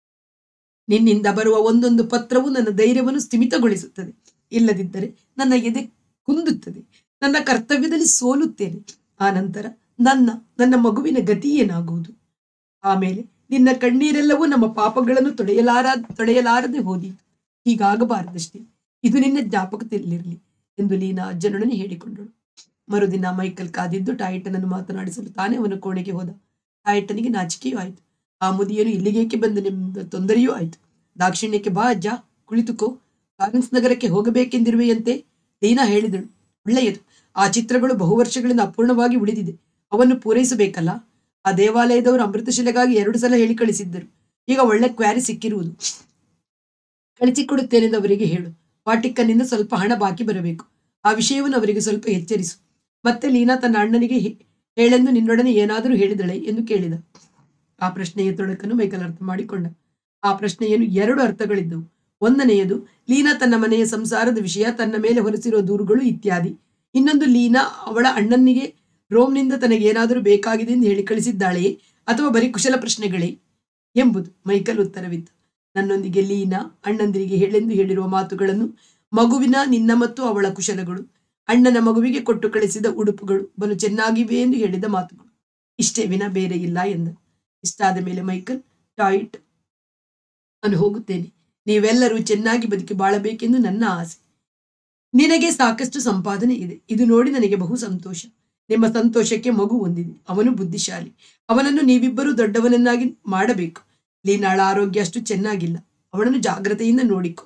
ನಿನ್ನಿಂದ ಬರುವ ಒಂದೊಂದು ಪತ್ರವು ನನ್ನ ಧೈರ್ಯವನ್ನು ಸ್ಥಿಮಿತಗೊಳಿಸುತ್ತದೆ ಇಲ್ಲದಿದ್ದರೆ ನನ್ನ ಎದೆ ಕುಂದುತ್ತದೆ ನನ್ನ ಕರ್ತವ್ಯದಲ್ಲಿ ಸೋಲುತ್ತೇನೆ ಆ ನಂತರ ನನ್ನ ನನ್ನ ಮಗುವಿನ ಗತಿ ಏನಾಗುವುದು ಆಮೇಲೆ ನಿನ್ನ ಕಣ್ಣೀರೆಲ್ಲವೂ ನಮ್ಮ ಪಾಪಗಳನ್ನು ತೊಡೆಯಲಾರ ತೊಡೆಯಲಾರದೆ ಹೋದೀತು ಹೀಗಾಗಬಾರದಷ್ಟೇ ಇದು ನಿನ್ನ ಜ್ಞಾಪಕದಲ್ಲಿರಲಿ ಎಂದು ಲೀನಾ ಅಜ್ಜನೊಡನೆ ಹೇಳಿಕೊಂಡಳು ಮರುದಿನ ಮೈಕಲ್ ಕಾದಿದ್ದು ಟಾಯಿಟನನ್ನು ಮಾತನಾಡಿಸಲು ತಾನೇ ಅವನ ಕೋಣೆಗೆ ಹೋದ ಟಾಯಿಟನಿಗೆ ನಾಚಿಕೆಯೂ ಆಯಿತು ಆ ಮುದಿಯನು ಇಲ್ಲಿಗೇಕೆ ಬಂದನೆಂಬ ತೊಂದರೆಯೂ ಆಯಿತು ದಾಕ್ಷಿಣ್ಯಕ್ಕೆ ಬಾ ಅಜ್ಜ ಕುಳಿತುಕೋ ಫ್ಲಾರೆನ್ಸ್ ನಗರಕ್ಕೆ ಹೋಗಬೇಕೆಂದಿರುವೆಯಂತೆ ಲೀನಾ ಹೇಳಿದಳು ಒಳ್ಳೆಯದು ಆ ಚಿತ್ರಗಳು ಬಹು ವರ್ಷಗಳಿಂದ ಅಪೂರ್ಣವಾಗಿ ಉಳಿದಿದೆ ಅವನ್ನು ಪೂರೈಸಬೇಕಲ್ಲ ಆ ದೇವಾಲಯದವರು ಅಮೃತಶಿಲೆಗಾಗಿ ಎರಡು ಸಲ ಹೇಳಿ ಕಳಿಸಿದ್ದರು ಈಗ ಒಳ್ಳೆ ಕ್ವಾರಿ ಸಿಕ್ಕಿರುವುದು ಕಳಿಸಿಕೊಡುತ್ತೇನೆಂದು ಅವರಿಗೆ ಹೇಳು ವಾಟಿಕನ್ನಿಂದ ಸ್ವಲ್ಪ ಹಣ ಬಾಕಿ ಬರಬೇಕು ಆ ವಿಷಯವನ್ನು ಅವರಿಗೆ ಸ್ವಲ್ಪ ಎಚ್ಚರಿಸು ಮತ್ತೆ ಲೀನಾ ತನ್ನ ಅಣ್ಣನಿಗೆ ಹೇ- ಹೇಳೆಂದು ನಿನ್ನೊಡನೆ ಏನಾದರೂ ಹೇಳಿದಳೆ ಎಂದು ಕೇಳಿದ ಆ ಪ್ರಶ್ನೆಯ ತೊಡಕನ್ನು ಮೈಕಲ್ ಅರ್ಥ ಮಾಡಿಕೊಂಡ ಆ ಪ್ರಶ್ನೆಯನ್ನು ಎರಡು ಅರ್ಥಗಳಿದ್ದವು ಒಂದನೆಯದು ಲೀನಾ ತನ್ನ ಮನೆಯ ಸಂಸಾರದ ವಿಷಯ ತನ್ನ ಮೇಲೆ ಹೊರಸಿರುವ ದೂರುಗಳು ಇತ್ಯಾದಿ ಇನ್ನೊಂದು ಲೀನಾ ಅವಳ ಅಣ್ಣನಿಗೆ ರೋಮ್ನಿಂದ ತನಗೆ ಏನಾದರೂ ಬೇಕಾಗಿದೆ ಎಂದು ಹೇಳಿ ಕಳಿಸಿದ್ದಾಳೆಯೇ ಅಥವಾ ಬರೀ ಕುಶಲ ಪ್ರಶ್ನೆಗಳೇ ಎಂಬುದು ಮೈಕಲ್ ಉತ್ತರವಿತ್ತು ನನ್ನೊಂದಿಗೆ ಲೀನಾ ಅಣ್ಣಂದಿರಿಗೆ ಹೇಳೆಂದು ಹೇಳಿರುವ ಮಾತುಗಳನ್ನು ಮಗುವಿನ ನಿನ್ನ ಮತ್ತು ಅವಳ ಕುಶಲಗಳು ಅಣ್ಣನ ಮಗುವಿಗೆ ಕೊಟ್ಟು ಕಳಿಸಿದ ಉಡುಪುಗಳು ಬಲು ಚೆನ್ನಾಗಿವೆ ಎಂದು ಹೇಳಿದ ಮಾತುಗಳು ಇಷ್ಟೇ ವಿನ ಬೇರೆ ಇಲ್ಲ ಎಂದ ಇಷ್ಟಾದ ಮೇಲೆ ಮೈಕಲ್ ಟಾಯ್ಟ್ ನಾನು ಹೋಗುತ್ತೇನೆ ನೀವೆಲ್ಲರೂ ಚೆನ್ನಾಗಿ ಬದುಕಿ ಬಾಳಬೇಕೆಂದು ನನ್ನ ಆಸೆ ನಿನಗೆ ಸಾಕಷ್ಟು ಸಂಪಾದನೆ ಇದೆ ಇದು ನೋಡಿ ನನಗೆ ಬಹು ಸಂತೋಷ ನಿಮ್ಮ ಸಂತೋಷಕ್ಕೆ ಮಗು ಹೊಂದಿದೆ ಅವನು ಬುದ್ಧಿಶಾಲಿ ಅವನನ್ನು ನೀವಿಬ್ಬರೂ ದೊಡ್ಡವನನ್ನಾಗಿ ಮಾಡಬೇಕು ಲೀನಾಳ ಆರೋಗ್ಯ ಅಷ್ಟು ಚೆನ್ನಾಗಿಲ್ಲ ಅವಳನ್ನು ಜಾಗ್ರತೆಯಿಂದ ನೋಡಿಕೊ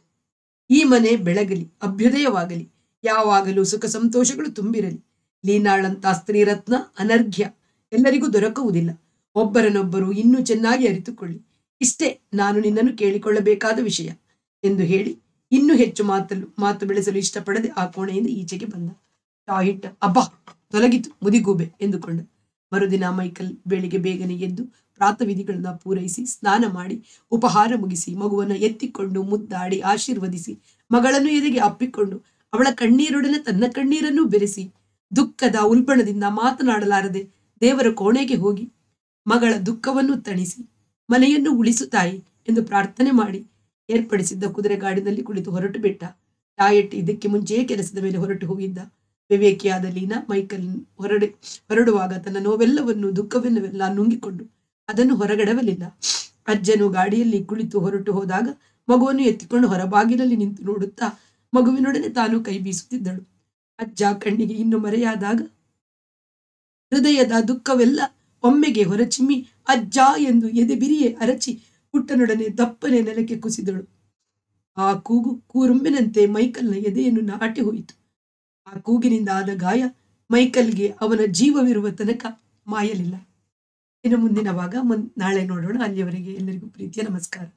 ಈ ಮನೆ ಬೆಳಗಲಿ ಅಭ್ಯುದಯವಾಗಲಿ ಯಾವಾಗಲೂ ಸುಖ ಸಂತೋಷಗಳು ತುಂಬಿರಲಿ ಲೀನಾಳಂತ ಸ್ತ್ರೀರತ್ನ ಅನರ್ಘ್ಯ ಎಲ್ಲರಿಗೂ ದೊರಕುವುದಿಲ್ಲ ಒಬ್ಬರನ್ನೊಬ್ಬರು ಇನ್ನೂ ಚೆನ್ನಾಗಿ ಅರಿತುಕೊಳ್ಳಿ ಇಷ್ಟೇ ನಾನು ನಿನ್ನನ್ನು ಕೇಳಿಕೊಳ್ಳಬೇಕಾದ ವಿಷಯ ಎಂದು ಹೇಳಿ ಇನ್ನೂ ಹೆಚ್ಚು ಮಾತಲು ಮಾತು ಬೆಳೆಸಲು ಇಷ್ಟಪಡದೆ ಆ ಕೋಣೆಯಿಂದ ಈಚೆಗೆ ಬಂದ ಟಾಯಿಟ್ ಅಬ್ಬಾ ತೊಲಗಿತು ಮುದಿಗೂಬೆ ಎಂದುಕೊಂಡ ಮರುದಿನ ಮೈಕಲ್ ಬೆಳಿಗ್ಗೆ ಬೇಗನೆ ಎದ್ದು ಪ್ರಾತವಿಧಿಗಳನ್ನ ಪೂರೈಸಿ ಸ್ನಾನ ಮಾಡಿ ಉಪಹಾರ ಮುಗಿಸಿ ಮಗುವನ್ನು ಎತ್ತಿಕೊಂಡು ಮುದ್ದಾಡಿ ಆಶೀರ್ವದಿಸಿ ಮಗಳನ್ನು ಎದೆಗೆ ಅಪ್ಪಿಕೊಂಡು ಅವಳ ಕಣ್ಣೀರೊಡನೆ ತನ್ನ ಕಣ್ಣೀರನ್ನು ಬೆರೆಸಿ ದುಃಖದ ಉಲ್ಬಣದಿಂದ ಮಾತನಾಡಲಾರದೆ ದೇವರ ಕೋಣೆಗೆ ಹೋಗಿ ಮಗಳ ದುಃಖವನ್ನು ತಣಿಸಿ ಮನೆಯನ್ನು ಉಳಿಸು ತಾಯಿ ಎಂದು ಪ್ರಾರ್ಥನೆ ಮಾಡಿ ಏರ್ಪಡಿಸಿದ್ದ ಕುದುರೆಗಾಡಿನಲ್ಲಿ ಕುಳಿತು ಹೊರಟು ಬಿಟ್ಟ ಟಾಯಟ್ ಇದಕ್ಕೆ ಮುಂಚೆಯೇ ಕೆಲಸದ ಮೇಲೆ ಹೊರಟು ಹೋಗಿದ್ದ ವಿವೇಕಿಯಾದ ಲೀನಾ ಮೈಕಲ್ ಹೊರಡೆ ಹೊರಡುವಾಗ ತನ್ನ ನೋವೆಲ್ಲವನ್ನು ದುಃಖವನ್ನೆಲ್ಲ ನುಂಗಿಕೊಂಡು ಅದನ್ನು ಹೊರಗಡವಲಿಲ್ಲ ಅಜ್ಜನು ಗಾಡಿಯಲ್ಲಿ ಕುಳಿತು ಹೊರಟು ಹೋದಾಗ ಮಗುವನ್ನು ಎತ್ತಿಕೊಂಡು ಹೊರಬಾಗಿಲಲ್ಲಿ ನಿಂತು ನೋಡುತ್ತಾ ಮಗುವಿನೊಡನೆ ತಾನು ಕೈ ಬೀಸುತ್ತಿದ್ದಳು ಅಜ್ಜ ಕಣ್ಣಿಗೆ ಇನ್ನು ಮರೆಯಾದಾಗ ಹೃದಯದ ದುಃಖವೆಲ್ಲ ಒಮ್ಮೆಗೆ ಹೊರಚಿಮ್ಮಿ ಅಜ್ಜ ಎಂದು ಎದೆ ಬಿರಿಯೇ ಅರಚಿ ಪುಟ್ಟನೊಡನೆ ದಪ್ಪನೆ ನೆಲಕ್ಕೆ ಕುಸಿದಳು ಆ ಕೂಗು ಕೂರುಂಬಿನಂತೆ ಮೈಕಲ್ನ ಎದೆಯನ್ನು ನಾಟಿ ಹೋಯಿತು ಆ ಕೂಗಿನಿಂದ ಆದ ಗಾಯ ಮೈಕಲ್ಗೆ ಅವನ ಜೀವವಿರುವ ತನಕ ಮಾಯಲಿಲ್ಲ ಇನ್ನು ಮುಂದಿನ ಭಾಗ ಮುನ್ ನಾಳೆ ನೋಡೋಣ ಅಲ್ಲಿಯವರೆಗೆ ಎಲ್ಲರಿಗೂ ಪ್ರೀತಿಯ ನಮಸ್ಕಾರ